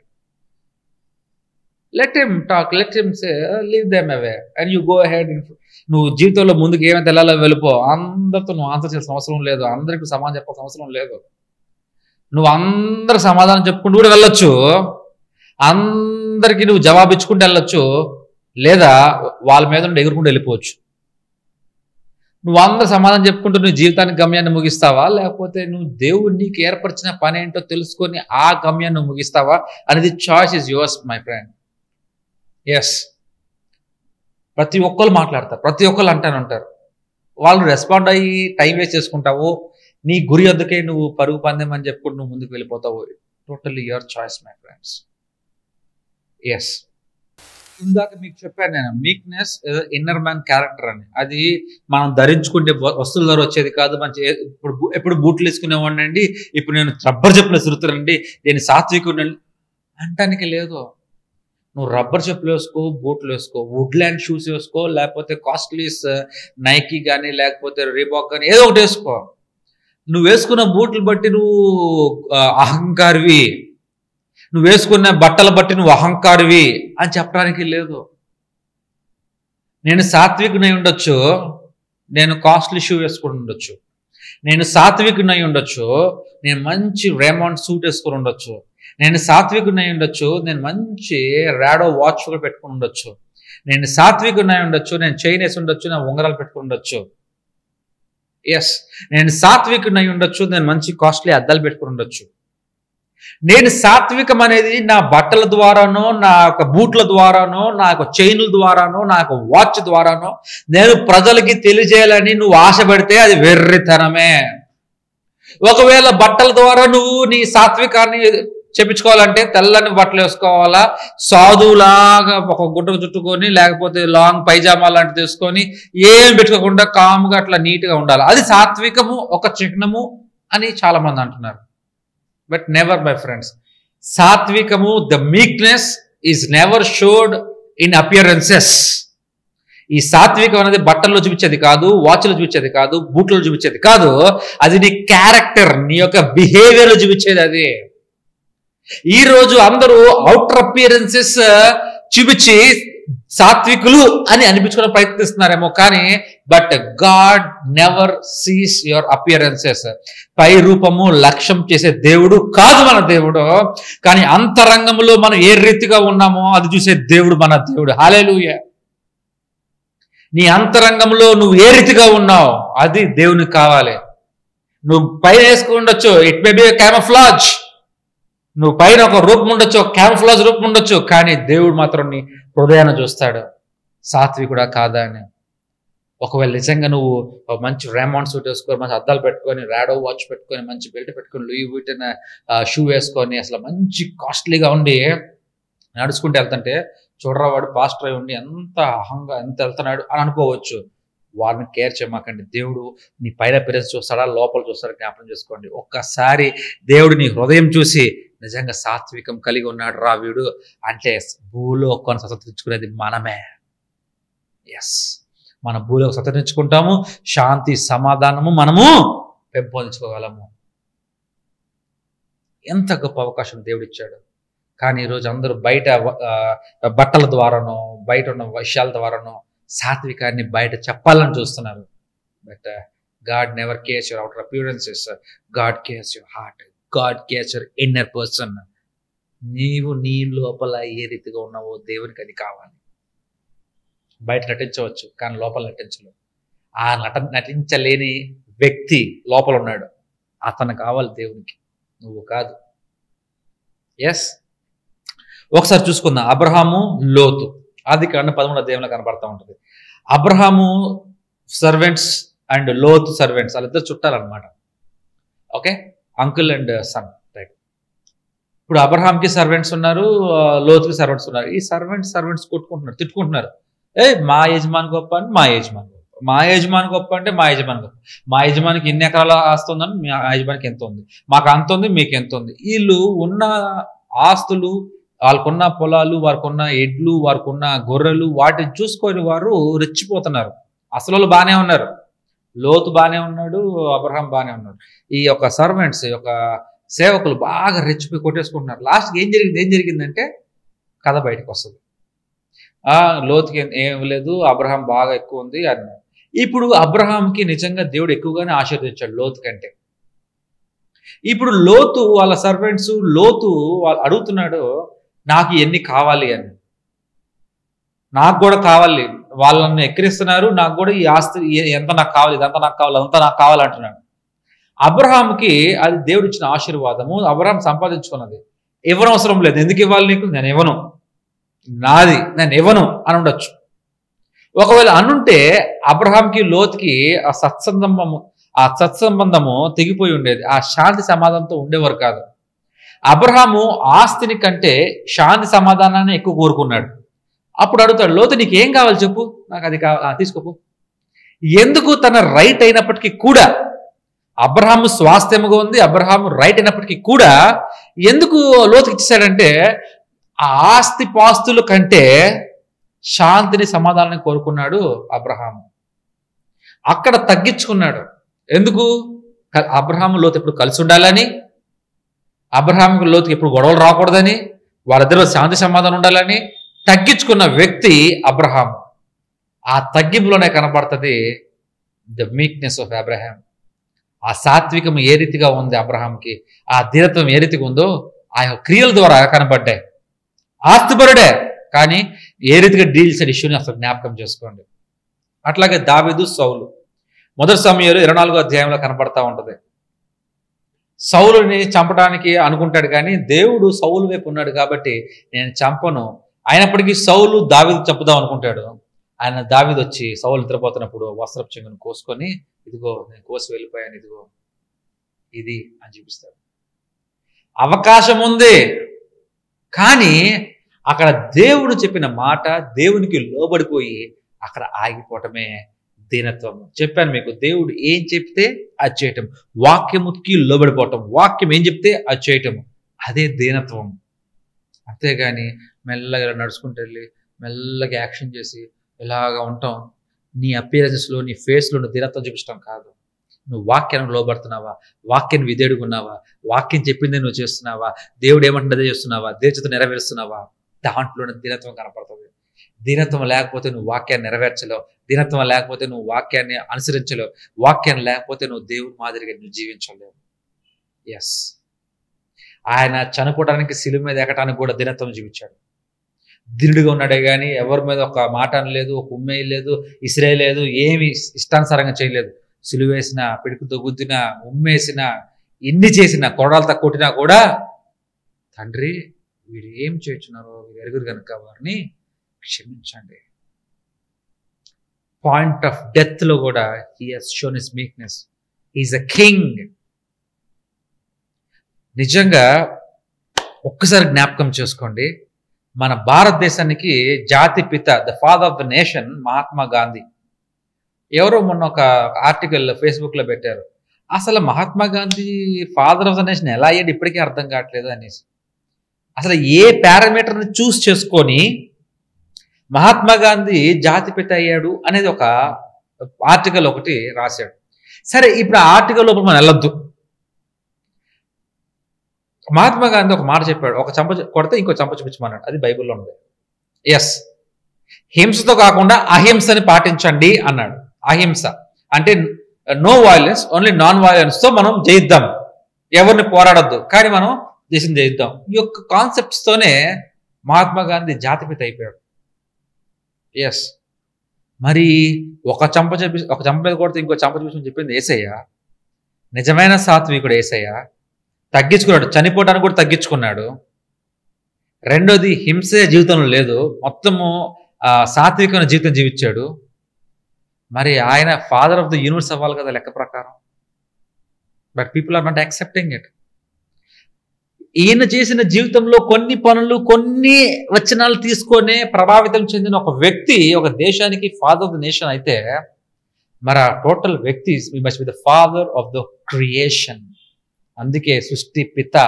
let him talk let him say leave them away and you go head నువ్వు జీవితంలో ముందుకు ఏమైతే వెళ్ళాలో వెళ్ళిపో అందరితో నువ్వు ఆన్సర్ చేసిన అవసరం లేదు అందరికి సమాధానం చెప్పాల్సిన అవసరం లేదు నువ్వు అందరికి సమాధానం చెప్పుకుంటూ కూడా వెళ్ళొచ్చు అందరికి నువ్వు జవాబు ఇచ్చుకుంటూ వెళ్ళొచ్చు లేదా వాళ్ళ మీద నుండి ఎగురుకుంటూ వెళ్ళిపోవచ్చు నువ్వు అందరు సమాధానం చెప్పుకుంటూ నీ జీవితానికి గమ్యాన్ని ముగిస్తావా లేకపోతే నువ్వు దేవుడు నీకు ఏర్పరిచిన పని ఏంటో తెలుసుకొని ఆ గమ్యాన్ని ముగిస్తావా అనేది choice is yours my friend yes ప్రతి ఒక్కరు మాట్లాడతారు ప్రతి ఒక్కరు అంటానే ఉంటారు వాళ్ళు రెస్పాండ్ అయ్యి టైం వేస్ట్ చేసుకుంటావు నీ గురి వద్దకే నువ్వు పరుగు పందెం అని చెప్పుకుంటూ నువ్వు ముందుకు వెళ్ళిపోతావు totally your choice my friends yes ఇందాక మీకు చెప్పాను నేను మీక్నెస్ ఇన్నర్ మ్యాన్ క్యారెక్టర్ అని అది మనం ధరించుకుంటే వ- వస్తువుల ద్వారా వచ్చేది కాదు మంచి ఇప్పుడు బూ- ఎప్పుడు బూట్లు వేసుకునేవాడిని అండి ఇప్పుడు నేను రబ్బర్ చెప్పులు వేసుకుతానండి నేను సాత్వికుడు అంటానికి లేదు నువ్వు రబ్బర్ చెప్పులు వేసుకో బూట్లు వేసుకో వుడ్ ల్యాండ్ షూస్ వేసుకో లేకపోతే కాస్ట్లీస్ నైకీ కానీ లేకపోతే రీబాక్ కానీ ఏదో ఒకటి వేసుకో నువ్వు వేసుకున్న బూట్లు బట్టి నువ్వు ఆ, అహంకారివి నువ్వు వేసుకున్న బట్టలు బట్టి నువ్వు అహంకారివి అని చెప్పడానికి లేదు నేను సాత్వికునై ఉండొచ్చు నేను కాస్ట్లీ షూ వేసుకుని ఉండొచ్చు నేను సాత్వికునై ఉండొచ్చు నేను మంచి రేమాండ్ సూట్ వేసుకుని ఉండొచ్చు నేను సాత్వికునై ఉండొచ్చు నేను మంచి రాడో వాచ్ కూడా పెట్టుకుని ఉండొచ్చు నేను సాత్వికునై ఉండొచ్చు నేను చైన్ వేసి ఉండొచ్చు నేను ఉంగరాలు పెట్టుకుని ఉండొచ్చు ఎస్ నేను సాత్వికునై ఉండొచ్చు నేను మంచి కాస్ట్లీ అద్దాలు పెట్టుకుని ఉండొచ్చు నేను సాత్వికం అనేది నా బట్టల ద్వారానో నా యొక్క బూట్ల ద్వారానో నా యొక్క చైన్ల ద్వారానో నా యొక్క వాచ్ ద్వారానో నేను ప్రజలకి తెలియజేయాలని నువ్వు ఆశపడితే అది వెర్రితనమే ఒకవేళ బట్టల ద్వారా నువ్వు నీ సాత్వికాన్ని చెప్పించుకోవాలంటే తెల్లని బట్టలు వేసుకోవాలా సాధువులాగా ఒక గుడ్డ చుట్టుకొని లేకపోతే లాంగ్ పైజామా లాంటిది వేసుకొని ఏం పెట్టుకోకుండా కాముగా అట్లా నీట్గా ఉండాలి అది సాత్వికము ఒక చిహ్నము అని చాలా మంది అంటున్నారు బట్ నెవర్ మై ఫ్రెండ్స్ సాత్వికము the meekness is never showed in appearances ఈ సాత్వికం అనేది బట్టల్లో చూపించేది కాదు వాచ్లో చూపించేది కాదు బూట్లో చూపించేది కాదు అది నీ క్యారెక్టర్ నీ యొక్క బిహేవియర్ చూపించేది అది ఈ రోజు అందరూ అవుటర్ అపియరెన్సెస్ చూపించి సాత్వికులు అని అనిపించుకోవడం ప్రయత్నిస్తున్నారేమో కానీ but God never sees your appearances పై రూపము లక్ష్యం చేసే దేవుడు కాదు మన దేవుడు కానీ అంతరంగంలో మనం ఏ రీతిగా ఉన్నామో అది చూసే దేవుడు మన దేవుడు హాలేలుయ నీ అంతరంగంలో నువ్వు ఏ రీతిగా ఉన్నావు అది దేవునికి కావాలి నువ్వు పైన వేసుకుని ఉండొచ్చు ఇట్ మే బి క్యామఫ్లాజ్ నువ్వు పైన ఒక రూపం ఉండొచ్చు క్యామఫ్లాజ్ రూపం ఉండొచ్చు కానీ దేవుడు మాత్రం నీ హృదయాన్ని చూస్తాడు సాత్వికుడా కాదా అని ఒకవేళ నిజంగా నువ్వు ఒక మంచి రేమాండ్ సూట్ వేసుకొని మంచి అద్దాలు పెట్టుకొని రాడో వాచ్ పెట్టుకొని మంచి బెల్ట్ పెట్టుకొని లూయి వీటిన షూ వేసుకొని అసలు మంచి కాస్ట్లీగా ఉండి నడుచుకుంటూ వెళ్తుంటే చూడరా వాడు పాస్టర్ అయి ఉండి ఎంత అహంగా ఎంత వెళ్తున్నాడు అని అనుకోవచ్చు వారిని కేర్ చేయమాకండి దేవుడు నీ పైన పిరస్ చూస్తాడా లోపల చూస్తాడా జ్ఞాపకం చేసుకోండి ఒక్కసారి దేవుడు నీ హృదయం చూసి నిజంగా సాత్వికం కలిగి ఉన్నాడు రా వీడు అంటే భూలోకాన్ని స్వతంత్రించుకునేది మనమే ఎస్ మన భూలోకి స్వతంత్రించుకుంటాము శాంతి సమాధానము మనము పెంపొందించుకోగలము ఎంత గొప్ప అవకాశం దేవుడు ఇచ్చాడు కానీ ఈరోజు అందరూ బయట ఆ, బట్టల ద్వారానో బయట ఉన్న విషయాల ద్వారానో సాత్వికాన్ని బయట చెప్పాలని చూస్తున్నారు but God never cares your outer appearances God cares your heart God cares your inner person నీవు నీ లోపల ఏ రీతిగా ఉన్నావో దేవునికి అది కావాలి బయట నటించవచ్చు కానీ లోపల నటించలేవు ఆ నట నటించలేని వ్యక్తి లోపల ఉన్నాడు అతను కావాలి దేవునికి నువ్వు కాదు ఎస్ ఒకసారి చూసుకుందాం అబ్రహాము లోతు ఆది కాండ పదమూడవ దేవుని కనపడతా ఉంటుంది Abraham servants and Lot servants వాళ్ళిద్దరు చుట్టాలన్నమాట okay uncle and son type ఇప్పుడు అబ్రహాంకి సర్వెంట్స్ ఉన్నారు ఆ, లోతుకి సర్వెంట్స్ ఉన్నారు ఈ సర్వెంట్స్ సర్వెంట్స్ కొట్టుకుంటున్నారు తిట్టుకుంటున్నారు ఏ మా యజమాని గొప్ప అంటే మా యజమాని గొప్ప మా యజమాని గొప్ప అంటే మా యజమాని గొప్ప మా యజమానికి ఎన్ని ఎకరాల ఆస్తి ఉందని మా యజమానికి ఎంత ఉంది మాకు అంత ఉంది మీకు ఎంత ఉంది వీళ్ళు ఉన్న ఆస్తులు వాళ్ళకున్న పొలాలు వారికున్న ఎడ్లు వారికున్న గొర్రెలు వాటిని చూసుకొని వారు రెచ్చిపోతున్నారు అసలు వాళ్ళు బాగానే ఉన్నారు లోతు బాగానే ఉన్నాడు అబ్రహాం బాగానే ఉన్నాడు ఈ యొక్క సర్వెంట్స్ ఈ యొక్క సేవకులు బాగా రెచ్చిపోయి కొట్టేసుకుంటున్నారు లాస్ట్కి ఏం జరిగింది ఏం జరిగిందంటే కథ బయటకు వస్తుంది ఆ లోతుకి ఏం- ఏం లేదు అబ్రహాం బాగా ఎక్కువ ఉంది అన్నారు ఇప్పుడు అబ్రహాంకి నిజంగా దేవుడు ఎక్కువగానే ఆశీర్వదించాడు లోతు కంటే ఇప్పుడు లోతు వాళ్ళ సర్వెంట్స్ లోతు వాళ్ళు అడుగుతున్నాడు నాకు ఎన్ని కావాలి అని నాకు కూడా కావాలి వాళ్ళని ఎక్కిరిస్తున్నారు నాకు కూడా ఈ ఆస్తి ఎ- ఎంత నాకు కావాలి ఇదంతా నాకు కావాలి అదంతా నాకు కావాలి అంటున్నాడు అబ్రహాంకి అది దేవుడు ఇచ్చిన ఆశీర్వాదము అబ్రహాం సంపాదించుకున్నది ఇవ్వనవసరం లేదు ఎందుకు ఇవ్వాలి నీకు నేను ఇవ్వను నాది నేను ఇవ్వను అని ఉండొచ్చు ఒకవేళ అనుంటే అబ్రహాంకి లోతుకి ఆ సత్సంబంధము ఆ సత్సంబంధము తెగిపోయి ఉండేది ఆ శాంతి సమాధానంతో ఉండేవారు కాదు అబ్రహాము ఆస్తిని కంటే శాంతి సమాధానాన్ని ఎక్కువ కోరుకున్నాడు అప్పుడు అడుగుతాడు లోతు నీకు ఏం కావాలి చెప్పు నాకు అది కావాలి తీసుకోపు ఎందుకు తన రైట్ అయినప్పటికీ కూడా అబ్రహాము స్వాస్థ్యముగా ఉంది అబ్రహాము రైట్ అయినప్పటికీ కూడా ఎందుకు లోతుకి ఇచ్చేసాడంటే ఆ ఆస్తి పాస్తుల కంటే శాంతిని సమాధానాన్ని కోరుకున్నాడు అబ్రహాము అక్కడ తగ్గించుకున్నాడు ఎందుకు క- అబ్రహాము లోతు ఎప్పుడు కలిసి ఉండాలని అబ్రహాము లోతుకి ఎప్పుడు గొడవలు రాకూడదని వాళ్ళిద్దరూ శాంతి సమాధానం ఉండాలని తగ్గించుకున్న వ్యక్తి అబ్రహాం ఆ తగ్గింపులోనే కనపడుతుంది ద మీక్నెస్ ఆఫ్ అబ్రహాం ఆ సాత్వికం ఏ రీతిగా ఉంది అబ్రహాంకి ఆ ధీరత్వం ఏ రీతిగా ఉందో ఆ యొక్క క్రియల ద్వారా కనపడ్డాయి ఆస్తిపరుడే కానీ ఏ రీతిగా డీల్స్ అండ్ ఇష్యూని అసలు జ్ఞాపకం చేసుకోండి అట్లాగే దావీదు సౌలు మొదటి సమయంలో ఇరవై నాలుగో అధ్యాయంలో కనపడతా ఉంటది సౌలుని చంపడానికి అనుకుంటాడు కానీ దేవుడు సౌలు వైపు ఉన్నాడు కాబట్టి నేను చంపను అయినప్పటికీ సౌలు దావీదు చంపుదాం అనుకుంటాడు ఆయన దావీదు వచ్చి సౌలు నిద్రపోతున్నప్పుడు వస్త్రపు చెంగును కోసుకొని ఇదిగో నేను కోసి వెళ్ళిపోయాను ఇదిగో ఇది అని చూపిస్తాడు అవకాశం ఉంది కానీ అక్కడ దేవుడు చెప్పిన మాట దేవునికి లోబడిపోయి అక్కడ ఆగిపోవటమే దీనత్వం చెప్పాను మీకు దేవుడు ఏం చెప్తే అది చేయటం వాక్యముకి లోబడిపోవటం వాక్యం ఏం చెప్తే అది చేయటం అదే దీనత్వం అంతేగాని మెల్లగా ఇలా నడుచుకుంటూ వెళ్ళి మెల్లగా యాక్షన్ చేసి ఇలాగా ఉంటాం నీ అపియరెన్స్లో నీ ఫేస్లో నువ్వు దీనత్వం చూపించడం కాదు నువ్వు వాక్యానికి లోబడుతున్నావా వాక్యం విధేడుకున్నావా వాక్యం చెప్పిందే నువ్వు చేస్తున్నావా దేవుడు ఏమంటుందో అదే చేస్తున్నావా దేశత నెరవేరుస్తున్నావా దాంట్లోనే దీనత్వం కనపడుతుంది దీనత్వం లేకపోతే నువ్వు వాక్యాన్ని నెరవేర్చలేవు దీనత్వం లేకపోతే నువ్వు వాక్యాన్ని అనుసరించలేవు వాక్యం లేకపోతే నువ్వు దేవుని మాదిరిగా నువ్వు జీవించలేవు ఎస్ ఆయన చనిపోవడానికి శిలువ మీద ఎక్కడానికి కూడా దినత్వం జీవించాడు దినుడిగా ఉన్నాడే కానీ ఎవరి మీద ఒక మాట అనలేదు ఒక ఉమ్మే లేదు ఇసిరే లేదు ఏమి ఇష్టానుసారంగా చేయలేదు సిలువేసిన పిడుకుతో గుద్దిన ఉమ్మేసిన ఎన్ని చేసిన కొడాలతో కొట్టినా కూడా తండ్రి వీరు ఏం చేస్తున్నారు వీరు ఎరుగురు కనుక వారిని క్షమించండి పాయింట్ ఆఫ్ డెత్ లో కూడా he has shown his meekness is a king నిజంగా ఒక్కసారి జ్ఞాపకం చేసుకోండి మన భారతదేశానికి జాతి పిత the father of the nation Mahatma Gandhi ఎవరో మొన్న ఒక ఆర్టికల్ ఫేస్బుక్ లో పెట్టారు అసలు Mahatma Gandhi father of the nation ఎలా అయ్యాడు ఇప్పటికీ అర్థం కావట్లేదు అనేసి అసలు ఏ పారామీటర్ని చూస్ చేసుకొని మహాత్మా గాంధీ జాతిపిత అయ్యాడు అనేది ఒక ఆర్టికల్ ఒకటి రాశాడు సరే ఇప్పుడు ఆ ఆర్టికల్ లోపల మనం వెళ్ళొద్దు మహాత్మా గాంధీ ఒక మాట చెప్పాడు ఒక చంప కొడితే ఇంకో చంప చూపించమన్నాడు అది బైబిల్లో ఉంది ఎస్ హింసతో కాకుండా అహింసని పాటించండి అన్నాడు అహింస అంటే no violence only non violence తో మనం జయిద్దాం ఎవరిని పోరాడొద్దు కానీ మనం దేశం జయిద్దాం ఈ యొక్క కాన్సెప్ట్స్ తోనే మహాత్మా గాంధీ జాతిపిత అయిపోయాడు ఎస్ మరి ఒక చంప చెప్పి ఒక చంప మీద కొడితే ఇంకో చంప చూపించమని చెప్పింది ఏసయ్య నిజమైన సాత్వికుడు ఏసయ్య తగ్గించుకున్నాడు చనిపోవడానికి కూడా తగ్గించుకున్నాడు రెండోది హింసే జీవితంలో లేదు మొత్తము ఆ, సాత్వికమైన జీవితం జీవించాడు మరి ఆయన ఫాదర్ ఆఫ్ ద యూనివర్స్ అవ్వాలి కదా లెక్క ప్రకారం but people are not accepting it ఈయన చేసిన జీవితంలో కొన్ని పనులు కొన్ని వచనాలు తీసుకొనే ప్రభావితం చెందిన ఒక వ్యక్తి ఒక దేశానికి ఫాదర్ ఆఫ్ ద నేషన్ అయితే మరి ఆ టోటల్ వ్యక్తి must be the father of the creation అందుకే సృష్టి పిత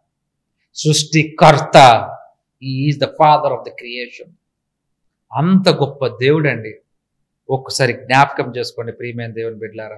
సృష్టికర్త is the father of the creation అంత గొప్ప దేవుడు అండి ఒక్కసారి జ్ఞాపకం చేసుకోండి ప్రియమైన దేవుని బిడ్డలారా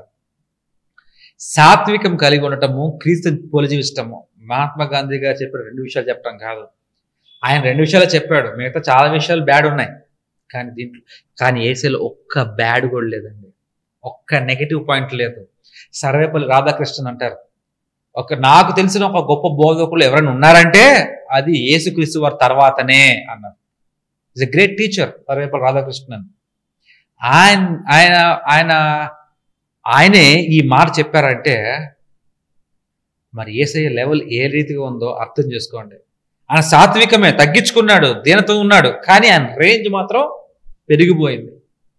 సాత్వికం కలిగి ఉండటము క్రీస్తు పోలి జీవిస్తము మహాత్మా గాంధీ గారు చెప్పిన రెండు విషయాలు చెప్పడం కాదు ఆయన రెండు విషయాలు చెప్పాడు మిగతా చాలా విషయాలు బ్యాడ్ ఉన్నాయి కానీ దీంట్లో కానీ ఏసీలో ఒక్క బ్యాడ్ కూడా లేదండి ఒక్క నెగిటివ్ పాయింట్ లేదు సర్వేపల్లి రాధాకృష్ణన్ అంటారు ఒక నాకు తెలిసిన ఒక గొప్ప బోధకులు ఎవరైనా ఉన్నారంటే అది యేసుక్రీస్తు వారి తర్వాతనే అన్నారు is a great teacher Sarvepalli Radhakrishnan ఆయన ఆయన ఆయన ఆయనే ఈ మాట చెప్పారంటే మరి ఏసయ్య లెవెల్ ఏ రీతిగా ఉందో అర్థం చేసుకోండి ఆయన సాత్వికమే తగ్గించుకున్నాడు దీనతో ఉన్నాడు కానీ ఆయన రేంజ్ మాత్రం పెరిగిపోయింది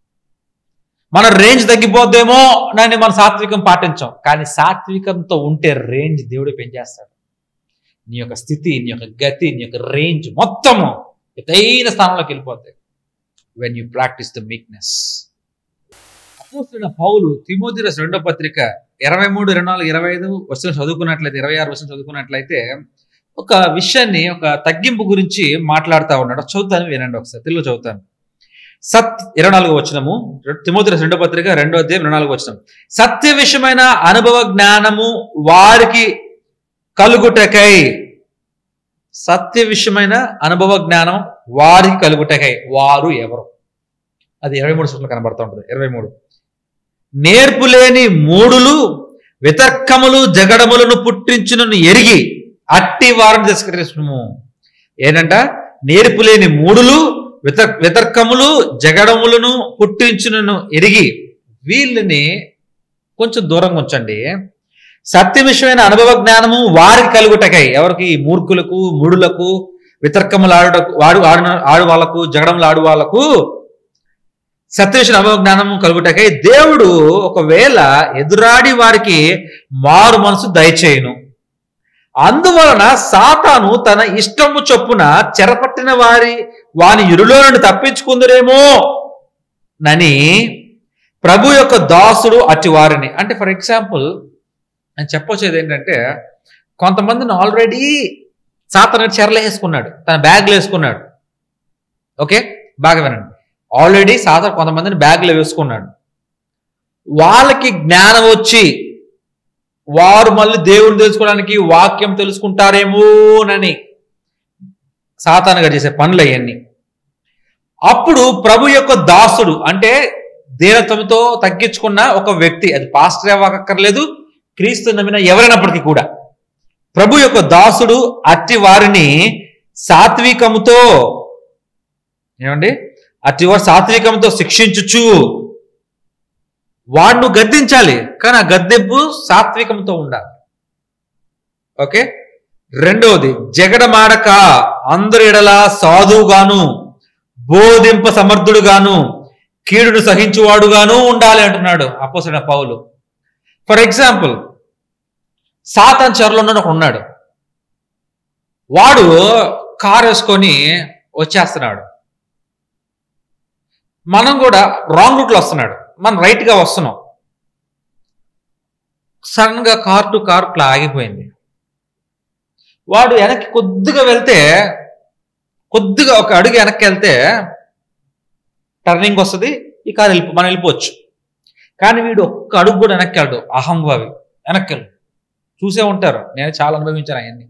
మన రేంజ్ తగ్గిపోద్దేమో అని మన సాత్వికం పాటించాం కానీ సాత్వికంతో ఉంటే రేంజ్ దేవుడు పెంచేస్తాడు నీ యొక్క స్థితి నీ యొక్క గతి నీ యొక్క రేంజ్ మొత్తము ఎతైన స్థానంలోకి వెళ్ళిపోతాయి when you practise the meekness అపోస్తున్న పౌలు తిమోతి రాసిన రెండో పత్రిక ఇరవై మూడు ఇరవై నాలుగు ఇరవై ఐదు వర్షం చదువుకున్నట్లయితే ఇరవై ఆరు వర్షం చదువుకున్నట్లయితే ఒక విషయాన్ని ఒక తగ్గింపు గురించి మాట్లాడుతూ ఉన్నాడు చదువుతాను వినండి ఒకసారి తెలుగు చదువుతాను సత్ ఇరవై నాలుగు వచ్చినము తిమోతి రాసిన రెండో పత్రిక రెండో అధ్యాయం ఇరవై నాలుగు వచ్చినం సత్య విషయమైన అనుభవ జ్ఞానము వారికి కలుగుటకై సత్య విషయమైన అనుభవ జ్ఞానం వారికి కలుగుటకై వారు ఎవరు అది ఇరవై మూడు సూత్రాలు కనబడుతూ ఉంటుంది ఇరవై మూడు నేర్పులేని మూడులు వితర్కములు జగడములను పుట్టించును ఎరిగి అట్టి వారిని తిరస్కరిస్తున్నాము ఏంటంట నేర్పులేని మూడులు విత వితర్కములు జగడములను పుట్టించును ఎరిగి వీళ్ళని కొంచెం దూరంగా ఉంచండి సత్య విషయమైన అనుభవ జ్ఞానము వారికి కలుగుటకై ఎవరికి ఈ మూర్ఖులకు మూడులకు వితర్కములు ఆడుటకు వాడు ఆడు ఆడు వాళ్ళకు జగడములు ఆడు వాళ్ళకు సత్య విషయ అనుభవ జ్ఞానము కలుగుటకై దేవుడు ఒకవేళ ఎదురాడి వారికి మారు మనసు దయచేయును అందువలన సాతాను తన ఇష్టము చొప్పున చెరపట్టిన వారి వాని ఇరులో నుండి తప్పించుకుందరేమో నని ప్రభు యొక్క దాసుడు అట్టి వారిని అంటే ఫర్ ఎగ్జాంపుల్ నేను చెప్పొచ్చేది ఏంటంటే కొంతమందిని ఆల్రెడీ సాతన చెరలు వేసుకున్నాడు తన బ్యాగ్లో వేసుకున్నాడు ఓకే బాగా వినండి ఆల్రెడీ సాతన కొంతమందిని బ్యాగ్లో వేసుకున్నాడు వాళ్ళకి జ్ఞానం వచ్చి వారు మళ్ళీ దేవుని తెలుసుకోవడానికి వాక్యం తెలుసుకుంటారేమోనని సాతానుగా చేసే పనులు అవన్నీ అప్పుడు ప్రభు యొక్క దాసుడు అంటే దీనత్వంతో తగ్గించుకున్న ఒక వ్యక్తి అది పాస్టర్ అవ్వక్కర్లేదు క్రీస్తు నమ్మిన ఎవరైనప్పటికీ కూడా ప్రభు యొక్క దాసుడు అట్టి వారిని సాత్వికముతో ఏమండి అట్టి వారు సాత్వికంతో శిక్షించుచు వాడిను గద్దించాలి కానీ ఆ గద్దెంపు సాత్వికంతో ఉండాలి ఓకే రెండవది జగడమాడక అందరి ఎడల సాధువుగాను బోధింప సమర్థుడుగాను కీడును సహించువాడుగాను ఉండాలి అంటున్నాడు అపోసిన పౌలు ఫర్ ఎగ్జాంపుల్ సాతాన్ చెరలో ఉన్నాడు ఒక ఉన్నాడు వాడు కారు వేసుకొని వచ్చేస్తున్నాడు మనం కూడా రాంగ్ రూట్లో వస్తున్నాడు మనం రైట్గా వస్తున్నాం సడన్గా కార్ టు కార్ ఇట్లా ఆగిపోయింది వాడు వెనక్కి కొద్దిగా వెళ్తే కొద్దిగా ఒక అడుగు వెనక్కి వెళ్తే టర్నింగ్ వస్తుంది ఈ కారు వెళ్ళిపో మనం వెళ్ళిపోవచ్చు కానీ వీడు ఒక్క అడుగు కూడా వెనక్కి వెళ్ళడు అహంభావి వెనక్కి వెళ్ళు చూసే ఉంటారు నేను చాలా అనుభవించాను అవన్నీ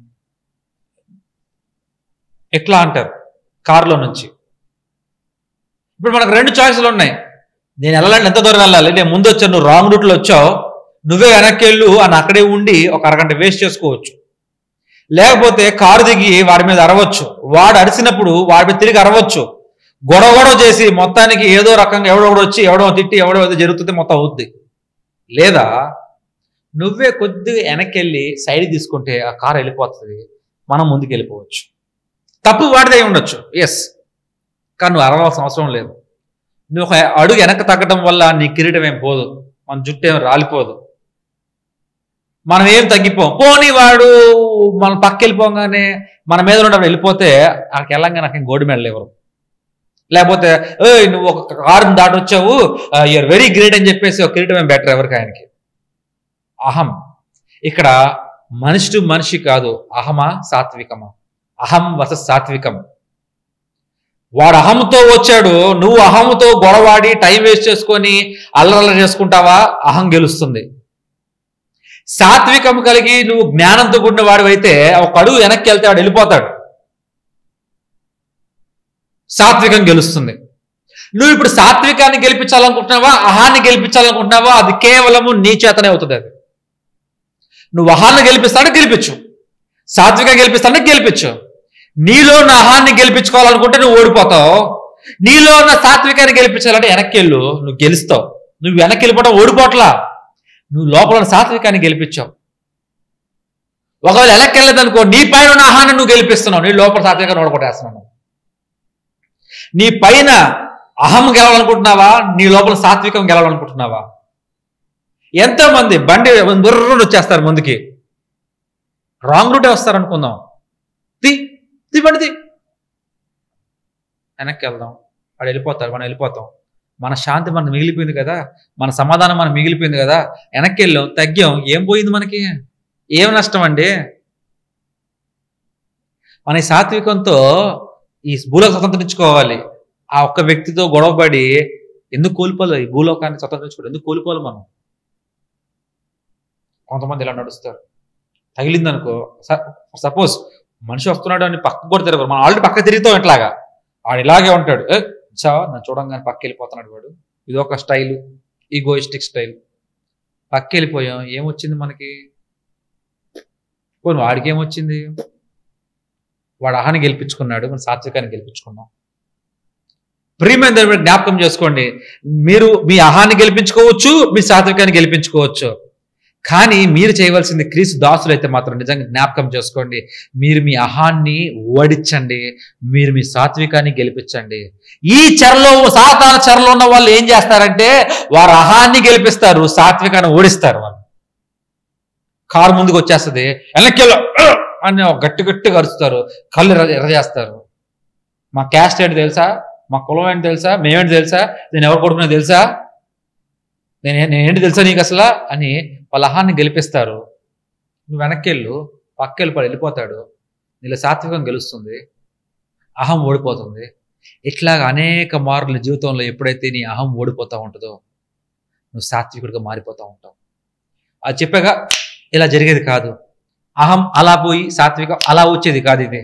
ఎట్లా అంటారు కారులో నుంచి ఇప్పుడు మనకు రెండు చాయిస్లు ఉన్నాయి నేను వెళ్ళాలంటే ఎంత దూరం వెళ్ళాలి నేను ముందు వచ్చాను నువ్వు రాంగ్ రూట్లో వచ్చావు నువ్వే వెనక్కి వెళ్ళు అని అక్కడే ఉండి ఒక అరగంట వేస్ట్ చేసుకోవచ్చు లేకపోతే కారు దిగి వాడి మీద అరవచ్చు వాడు అరిసినప్పుడు వాడి మీద తిరిగి అరవచ్చు గొడవ గొడవ చేసి మొత్తానికి ఏదో రకంగా ఎవడో ఒకడు వచ్చి ఎవడో తిట్టి ఎవడో ఏదో జరుగుతుంది మొత్తం అవుద్ది లేదా నువ్వే కొద్దిగా వెనక్కి వెళ్ళి సైడ్ తీసుకుంటే ఆ కారు వెళ్ళిపోతుంది మనం ముందుకు వెళ్ళిపోవచ్చు తప్పు వాడిదే ఉండొచ్చు ఎస్ కానీ నువ్వు అరవాల్సిన అవసరం లేదు నువ్వు ఒక అడుగు వెనక్కి తగ్గడం వల్ల నీ కిరీటం ఏం పోదు మన జుట్టు ఏం రాలిపోదు మనం ఏం తగ్గిపోం పోనీ వాడు మన పక్క వెళ్ళిపోగానే మన మీద ఉన్నప్పుడు వెళ్ళిపోతే అక్కడికి వెళ్ళంగా నాకు గోడి మెడలు ఎవరు లేకపోతే ఏ నువ్వు ఒక కారుని దాటొచ్చావు యూఆర్ వెరీ గ్రేట్ అని చెప్పేసి ఒక కిరీటం ఏం బెటర్ ఎవరికి ఆయనకి అహం ఇక్కడ మనిషి టు మనిషి కాదు అహమా సాత్వికమా అహం వస సాత్వికం వాడు అహంతో వచ్చాడు నువ్వు అహంతో గొడవాడి టైం వేస్ట్ చేసుకొని అల్లరల్ల చేసుకుంటావా అహం గెలుస్తుంది సాత్వికం కలిగి నువ్వు జ్ఞానంతో కూడిన వాడివైతే ఒక అడుగు వెనక్కి వెళ్తే వాడు వెళ్ళిపోతాడు సాత్వికం గెలుస్తుంది నువ్వు ఇప్పుడు సాత్వికాన్ని గెలిపించాలనుకుంటున్నావా అహాన్ని గెలిపించాలనుకుంటున్నావా అది కేవలము నీ చేతనే అవుతుంది అది నువ్వు అహాన్ని గెలిపిస్తాడు గెలిపించు సాత్వికం గెలిపిస్తాడు గెలిపించు నీలో ఉన్న అహాన్ని గెలిపించుకోవాలనుకుంటే నువ్వు ఓడిపోతావు నీలో ఉన్న సాత్వికాన్ని గెలిపించాలంటే వెనక్కి వెళ్ళు నువ్వు గెలుస్తావు నువ్వు వెనక్కి వెళ్ళిపోవడం ఓడిపోవట్లా నువ్వు లోపల ఉన్న సాత్వికాన్ని గెలిపించావు ఒకవేళ వెనక్కి వెళ్ళదనుకో నీ పైన ఉన్న అహాన్ని నువ్వు గెలిపిస్తున్నావు నీ లోపల సాత్వికాన్ని ఓడగొట్టేస్తున్నావు నీ పైన అహం గెలవాలనుకుంటున్నావా నీ లోపల సాత్వికం గెలవాలనుకుంటున్నావా ఎంతో మంది బండి దుర్రుని వచ్చేస్తారు ముందుకి రాంగ్ రూటే వస్తారు అనుకుందాం తి తి బండి తి వెనక్కి వెళ్దాం వాడు వెళ్ళిపోతారు మనం వెళ్ళిపోతాం మన శాంతి మనకు మిగిలిపోయింది కదా మన సమాధానం మనకు మిగిలిపోయింది కదా వెనక్కి వెళ్ళాం తగ్గాం ఏం పోయింది మనకి ఏం నష్టం అండి మన ఈ సాత్వికంతో ఈ భూలోక స్వతంత్రించుకోవాలి ఆ ఒక్క వ్యక్తితో గొడవపడి ఎందుకు కోల్పోలేదు ఈ భూలోకాన్ని స్వతంత్రించుకోవాలి ఎందుకు కోల్పోవాలి మనం కొంతమంది ఇలా నడుస్తారు తగిలిందనుకో సపోజ్ మనిషి వస్తున్నాడు అని పక్కకు కూడా తిరగరు మనం ఆల్రెడీ పక్క తిరుగుతాం ఇట్లాగా వాడు ఇలాగే ఉంటాడు ఏ చావా నన్ను చూడంగానే పక్క వెళ్ళిపోతున్నాడు వాడు ఇది ఒక స్టైల్ ఈగోయిస్టిక్ స్టైల్ పక్క వెళ్ళిపోయాం ఏమొచ్చింది మనకి పోనీ వాడికి ఏమొచ్చింది వాడు అహాన్ని గెలిపించుకున్నాడు మన సాత్వికాన్ని గెలిపించుకున్నాం ప్రియమైన దేవుని బిడ్డ జ్ఞాపకం చేసుకోండి మీరు మీ అహాన్ని గెలిపించుకోవచ్చు మీ సాత్వికాన్ని గెలిపించుకోవచ్చు కానీ మీరు చేయవలసింది క్రీస్తు దాసులు అయితే మాత్రం నిజంగా జ్ఞాపకం చేసుకోండి మీరు మీ అహాన్ని ఓడించండి మీరు మీ సాత్వికాన్ని గెలిపించండి ఈ చెరలో సాతాన చెరలో ఉన్న వాళ్ళు ఏం చేస్తారంటే వారు అహాన్ని గెలిపిస్తారు సాత్వికాన్ని ఓడిస్తారు వాళ్ళు కారు ముందుకు వచ్చేస్తుంది వెనక్కి వెళ్ళు, "ఆ!" అని గట్టి గట్టిగా అరుస్తారు కళ్ళు ఎర్ర ఎర్ర చేస్తారు మా క్యాస్ట్ ఏంటి తెలుసా మా కులం ఏంటి తెలుసా మేమేంటి తెలుసా నేను ఎవరు కొడుకున్నా తెలుసా నేను నేనేంటి తెలుసా నీకు అసలు అని వాళ్ళ అహాన్ని గెలిపిస్తారు నువ్వు వెనక్కి వెళ్ళు పక్క వెళ్ళిపోయి వెళ్ళిపోతాడు నీలో సాత్వికం గెలుస్తుంది అహం ఓడిపోతుంది ఇట్లాగా అనేక మార్లు జీవితంలో ఎప్పుడైతే నీ అహం ఓడిపోతూ ఉంటుందో నువ్వు సాత్వికుడిగా మారిపోతూ ఉంటావు అది చెప్పాక ఇలా జరిగేది కాదు అహం అలా పోయి సాత్వికం అలా వచ్చేది కాదు ఇది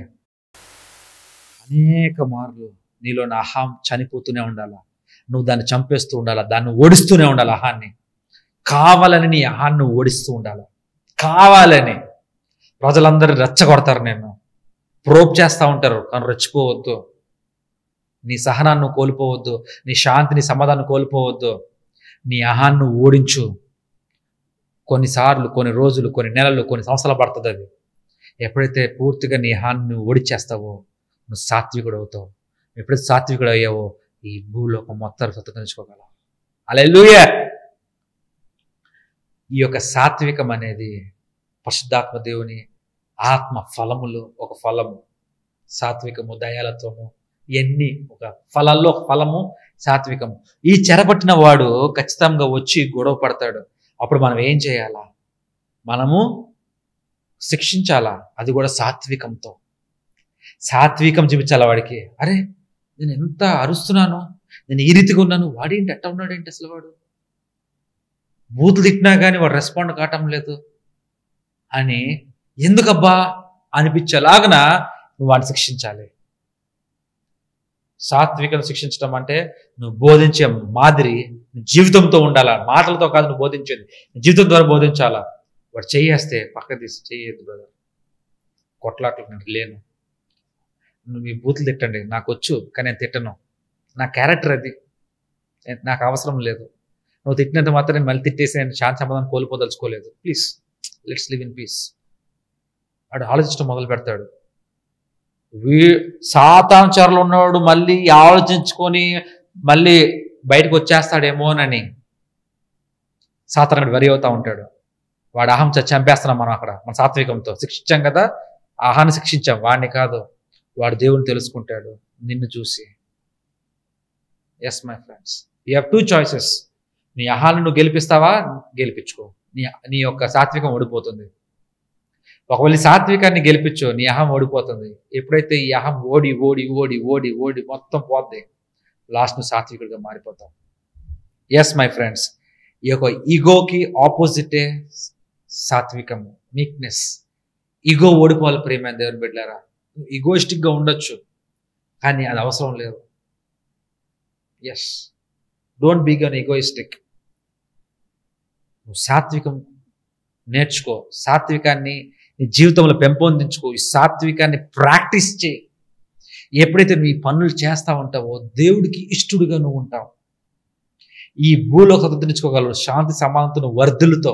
అనేక మార్లు నీలో నా అహం చనిపోతూనే ఉండాలా నువ్వు దాన్ని చంపేస్తూ ఉండాలా దాన్ని ఓడిస్తూనే ఉండాలి అహాన్ని కావాలని నీ అహాన్ని ఓడిస్తూ ఉండాలి కావాలని ప్రజలందరూ రెచ్చగొడతారు నేను ప్రోప్ చేస్తూ ఉంటారు కానీ రెచ్చిపోవద్దు నీ సహనాన్ని కోల్పోవద్దు నీ శాంతిని సమాధానం కోల్పోవద్దు నీ అహాన్ని ఓడించు కొన్నిసార్లు కొన్ని రోజులు కొన్ని నెలలు కొన్ని సంవత్సరాలు పడుతుంది అది ఎప్పుడైతే పూర్తిగా నీ అహాన్ని ఓడిచ్చేస్తావో నువ్వు సాత్వికుడు అవుతావు ఎప్పుడైతే సాత్వికుడు అయ్యావో ఈ భూలోకం మొత్తం స్వతంత్రించుకోగలవు అలెలుయ ఈ యొక్క సాత్వికం అనేది పరిశుద్ధాత్మ దేవుని ఆత్మ ఫలములు ఒక ఫలము సాత్వికము దయాలత్వము ఇవన్నీ ఒక ఫలాల్లో ఒక ఫలము సాత్వికము ఈ చెరపట్టిన వాడు ఖచ్చితంగా వచ్చి గొడవ పడతాడు అప్పుడు మనం ఏం చేయాలా మనము శిక్షించాలా అది కూడా సాత్వికంతో సాత్వికం చూపించాలా వాడికి అరే నేను ఎంత అరుస్తున్నాను నేను ఈ రీతిగా ఉన్నాను వాడేంటి ఎట్ట ఉన్నాడు ఏంటి అసలు వాడు బూతులు తిట్టినా కానీ వాడు రెస్పాండ్ కావటం లేదు అని ఎందుకబ్బా అనిపించేలాగన నువ్వు వాడిని శిక్షించాలి సాత్వికను శిక్షించడం అంటే నువ్వు బోధించే మాదిరి నీ జీవితంతో ఉండాలా మాటలతో కాదు నువ్వు బోధించేది నీ జీవితం ద్వారా బోధించాలా వాడు చెయ్యేస్తే పక్క తీసి చెయ్యొద్దు బ్రదర్ కొట్లాట్లు నేను లేను నువ్వు ఈ బూతులు తిట్టండి నాకు వచ్చు కానీ నేను తిట్టను నా క్యారెక్టర్ అది ఏ- నాకు అవసరం లేదు నువ్వు తిట్టినంత మాత్రం నేను మళ్ళీ తిట్టేసి నేను శాంతి సమాధానం కోల్పోదలుచుకోలేదు please let's live in peace వాడు ఆలోచించడం మొదలు పెడతాడు వీ సాతాను చెరలో ఉన్నవాడు మళ్ళీ ఆలోచించుకొని మళ్ళీ బయటకు వచ్చేస్తాడేమోనని సాతానుడు వరి అవుతా ఉంటాడు వాడు అహం చ- చంపేస్తున్నాం మనం అక్కడ మన సాత్వికంతో శిక్షించాం కదా అహాన్ని శిక్షించాం వాడిని కాదు వాడు దేవుని తెలుసుకుంటాడు నిన్ను చూసి yes my friends you have two choices నీ అహాన్ని నువ్వు గెలిపిస్తావా గెలిపించుకో నీ నీ యొక్క సాత్వికం ఓడిపోతుంది ఒకవేళ ఈ సాత్వికాన్ని గెలిపించు నీ అహం ఓడిపోతుంది ఎప్పుడైతే ఈ అహం ఓడి ఓడి ఓడి ఓడి ఓడి మొత్తం పోద్ది లాస్ట్ నువ్వు సాత్వికుడిగా మారిపోతావు ఎస్ మై ఫ్రెండ్స్ ఈ యొక్క ఈగోకి ఆపోజిటే సాత్వికము మీక్నెస్ ఈగో ఓడిపోవాలి ప్రేమైన దేవుని బిడ్డారా ఈగోయిస్టిక్గా ఉండొచ్చు కానీ అది అవసరం లేదు yes don't be gone egoistic నువ్వు సాత్వికం నేర్చుకో సాత్వికాన్ని నీ జీవితంలో పెంపొందించుకో ఈ సాత్వికాన్ని ప్రాక్టీస్ చేయి ఎప్పుడైతే నువ్వు ఈ పనులు చేస్తా ఉంటావో దేవుడికి ఇష్టడుగా నువ్వు ఉంటావు ఈ భూలో స్వతంత్రించుకోగలవు శాంతి సమానతను వర్ధులతో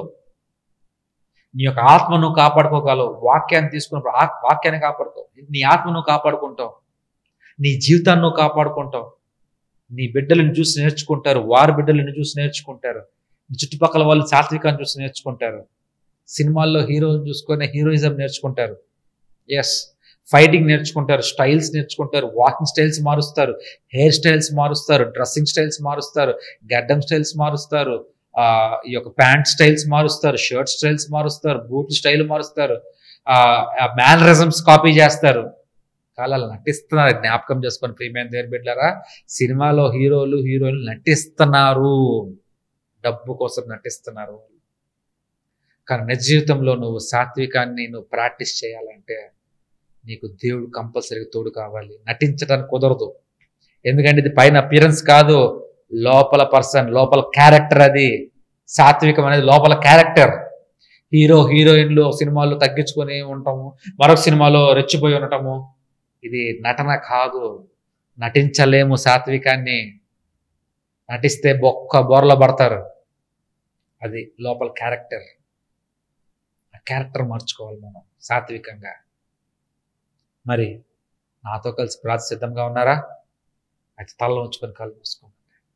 నీ యొక్క ఆత్మను కాపాడుకోగలవు వాక్యాన్ని తీసుకున్నప్పుడు ఆ వాక్యాన్ని కాపాడుకో నీ ఆత్మను కాపాడుకుంటావు నీ జీవితాన్ని నువ్వు కాపాడుకుంటావు నీ బిడ్డలను చూసి నేర్చుకుంటారు వారి బిడ్డలను చూసి నేర్చుకుంటారు నీ చుట్టుపక్కల వాళ్ళు సాత్వికాన్ని చూసి నేర్చుకుంటారు సినిమాల్లో హీరోని చూసుకొని హీరోయిజం నేర్చుకుంటారు ఎస్ ఫైటింగ్ నేర్చుకుంటారు స్టైల్స్ నేర్చుకుంటారు వాకింగ్ స్టైల్స్ మారుస్తారు హెయిర్ స్టైల్స్ మారుస్తారు డ్రెస్సింగ్ స్టైల్స్ మారుస్తారు గడ్డం స్టైల్స్ మారుస్తారు ఆ, ఈ యొక్క ప్యాంట్ స్టైల్స్ మారుస్తారు షర్ట్ స్టైల్స్ మారుస్తారు బూట్ స్టైల్ మారుస్తారు మేనరిజమ్స్ కాపీ చేస్తారు కాలాలు నటిస్తున్నారు జ్ఞాపకం చేసుకొని ప్రీమియం దేర్ బిడ్డారా సినిమాలో హీరోలు హీరోయిన్లు నటిస్తున్నారు డబ్బు కోసం నటిస్తున్నారు కానీ నిజ జీవితంలో నువ్వు సాత్వికాన్ని నువ్వు ప్రాక్టీస్ చేయాలంటే నీకు దేవుడు కంపల్సరీగా తోడు కావాలి నటించడానికి కుదరదు ఎందుకంటే ఇది పైన అపియరెన్స్ కాదు లోపల పర్సన్ లోపల క్యారెక్టర్ అది సాత్వికం అనేది లోపల క్యారెక్టర్ హీరో హీరోయిన్లు ఒక సినిమాలో తగ్గించుకొని ఉంటాము మరొక సినిమాలో రెచ్చిపోయి ఉండటము ఇది నటన కాదు నటించలేము సాత్వికాన్ని నటిస్తే బొక్క బోర్ల పడతారు అది లోపల క్యారెక్టర్ ఆ క్యారెక్టర్ మార్చుకోవాలి మనం సాత్వికంగా మరి నాతో కలిసి ప్రార్థన సిద్ధంగా ఉన్నారా అయితే తలలో ఉంచుకొని కళ్ళు మూసుకోండి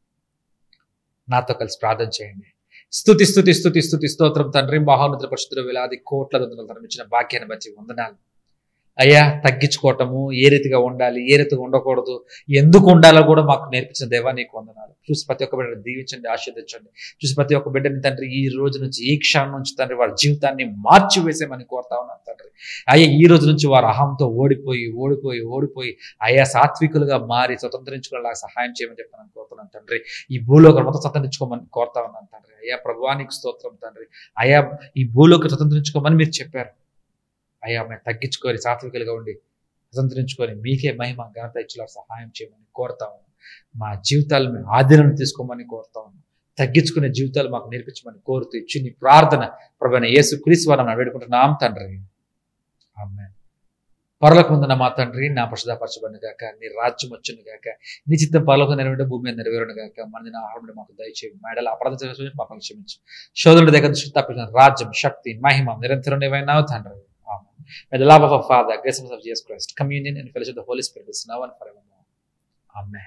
నాతో కలిసి ప్రార్థన చేయండి స్థుతి స్థుతి స్థుతి స్థుతి స్తోత్రం తండ్రి మహోన్నత పరిశుద్ధుల వేలాది కోట్ల దందులు ధర్మించిన భాగ్యాన్ని బట్టి వందనాలు అయ్యా తగ్గించుకోవటము ఏ రీతిగా ఉండాలి ఏ రీతిగా ఉండకూడదు ఎందుకు ఉండాలో కూడా మాకు నేర్పించిన దేవా నీకు వందనాలు చూసి ప్రతి ఒక్క బిడ్డని దీవించండి ఆశీర్దించండి చూసి ప్రతి ఒక్క బిడ్డని తండ్రి ఈ రోజు నుంచి ఈ క్షణం నుంచి తండ్రి వారి జీవితాన్ని మార్చి వేసేమని కోరుతా ఉన్నాను తండ్రి అయ్యా ఈ రోజు నుంచి వారు అహంతో ఓడిపోయి ఓడిపోయి ఓడిపోయి అయ్యా సాత్వికులుగా మారి స్వతంత్రించుకునేలాగా సహాయం చేయమని చెప్పాను కోరుతున్నాను తండ్రి ఈ భూలోకం మొత్తం స్వతంత్రించుకోమని కోరుతా ఉన్నాను తండ్రి అయ్యా ప్రభువానికి స్తోత్రం తండ్రి అయ్యా ఈ భూలోకం స్వతంత్రించుకోమని మీరు చెప్పారు అయ్యా మేము తగ్గించుకొని సాత్వికులుగా ఉండి స్వతంత్రించుకొని మీకే మహిమ ఘనత ఇచ్చేలా సహాయం చేయమని కోరుతా ఉన్నాం మా జీవితాలు మేము ఆధీనం తీసుకోమని కోరుతా ఉన్నాం తగ్గించుకునే జీవితాలు మాకు నేర్పించమని కోరుతూ ఇచ్చి నీ ప్రార్థన ప్రభైన యేసు క్రీశ్వరం వేడుకుంటున్నాం తండ్రి ఆమె పరలోక ముందున మా తండ్రి నా పరశుధాపరచబడిన గాక నీ రాజ్యం వచ్చును గాక నీ చిత్తం పరలోక నెరవేరు భూమి మీద నెరవేరును గాక మన నా ఆహారం మాకు దయచేయి మేడల అపరాధ చేసి పాపం క్షమించు శోధనుడి దగ్గర దృష్టి తప్పించిన రాజ్యం శక్తి మహిమ నిరంతరం ఏవైనావు తండ్రి ఆమె May the love of our Father, grace of Jesus Christ, communion and fellowship of the Holy Spirit is now and forevermore. Amen.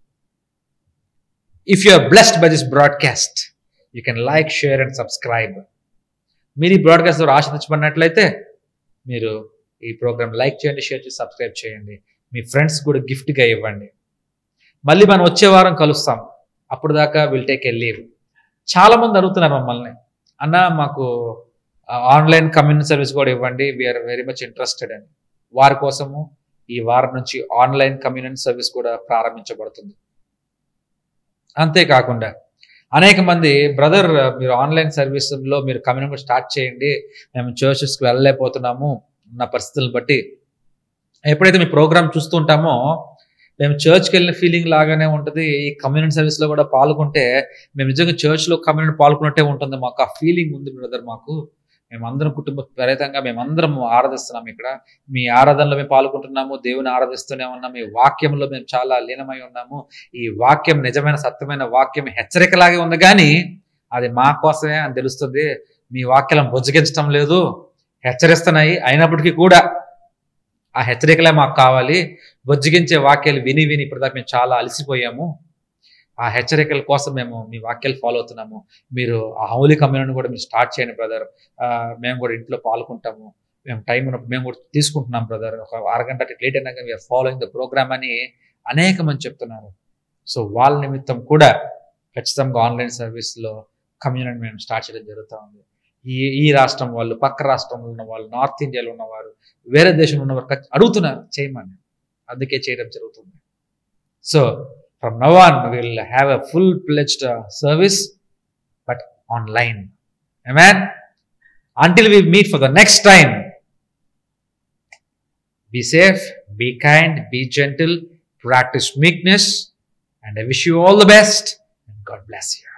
If you are blessed by this broadcast, you can like, share and subscribe. మీరు ఈ broadcast ద్వారా ఆశ్రదించబడినట్లయితే మీరు ఈ programme like చేయండి share చేసి subscribe చేయండి మీ ఫ్రెండ్స్ కూడా గిఫ్ట్గా ఇవ్వండి మళ్ళీ మనం వచ్చే వారం కలుస్తాం అప్పుడు దాకా విల్ టేక్ ఏ లీవ్ చాలా మంది అడుగుతున్నారు మమ్మల్ని అన్న మాకు ఆన్లైన్ కమ్యూనిటీ సర్వీస్ కూడా ఇవ్వండి వీఆర్ వెరీ మచ్ ఇంట్రెస్టెడ్ అని వారి కోసము ఈ వారం నుంచి ఆన్లైన్ కమ్యూనిటీ సర్వీస్ కూడా ప్రారంభించబడుతుంది అంతేకాకుండా అనేక మంది బ్రదర్ మీరు ఆన్లైన్ సర్వీస్లో మీరు కమ్యూనిటీ స్టార్ట్ చేయండి మేము చర్చెస్కి వెళ్ళలేకపోతున్నాము ఉన్న పరిస్థితులను బట్టి ఎప్పుడైతే మీ ప్రోగ్రామ్ చూస్తుంటామో మేము చర్చ్కి వెళ్ళిన ఫీలింగ్ లాగానే ఉంటుంది ఈ కమ్యూనిటీ సర్వీస్లో కూడా పాల్గొంటే మేము నిజంగా చర్చ్లో కమ్యూనిటీ పాల్గొన్నట్టే ఉంటుంది మాకు ఆ ఫీలింగ్ ఉంది బ్రదర్ మాకు మేమందరం కుటుంబ ప్రేతంగా మేమందరం ఆరాధిస్తున్నాం ఇక్కడ మీ ఆరాధనలో మేము పాల్గొంటున్నాము దేవుని ఆరాధిస్తూనే ఉన్నాము మీ వాక్యంలో మేము చాలా లీనమై ఉన్నాము ఈ వాక్యం నిజమైన సత్యమైన వాక్యం హెచ్చరికలాగే ఉంది కానీ అది మా కోసమే అని తెలుస్తుంది మీ వాక్యాలను బుజ్జగించడం లేదు హెచ్చరిస్తున్నాయి అయినప్పటికీ కూడా ఆ హెచ్చరికలే మాకు కావాలి బొజ్జగించే వాక్యాలు విని విని ఇప్పటిదాకా మేము చాలా అలసిపోయాము ఆ హెచ్చరికల కోసం మేము మీ వాక్యాలు ఫాలో అవుతున్నాము మీరు ఆ హౌలీ కమ్యూనిటీ కూడా మీరు స్టార్ట్ చేయండి బ్రదర్ మేము కూడా ఇంట్లో పాల్గొంటాము మేము టైం ఉన్నప్పుడు మేము కూడా తీసుకుంటున్నాం బ్రదర్ ఒక అరగంట లేట్ అయినా కానీ వీఆర్ ఫాలోయింగ్ ద ప్రోగ్రామ్ అని అనేక మంది చెప్తున్నారు సో వాళ్ళ నిమిత్తం కూడా ఖచ్చితంగా ఆన్లైన్ సర్వీస్లో కమ్యూనిటీ మేము స్టార్ట్ చేయడం జరుగుతూ ఉంది ఈ ఈ రాష్ట్రం వాళ్ళు పక్క రాష్ట్రంలో ఉన్న వాళ్ళు నార్త్ ఇండియాలో ఉన్నవారు వేరే దేశంలో ఉన్నవారు ఖచ్చి- అడుగుతున్నారు చేయమని అందుకే చేయడం జరుగుతుంది so from now on will have a full pledged service but online man until we meet for the next time be safe, be kind, be gentle, practice meekness, and I wish you all the best. And God bless you.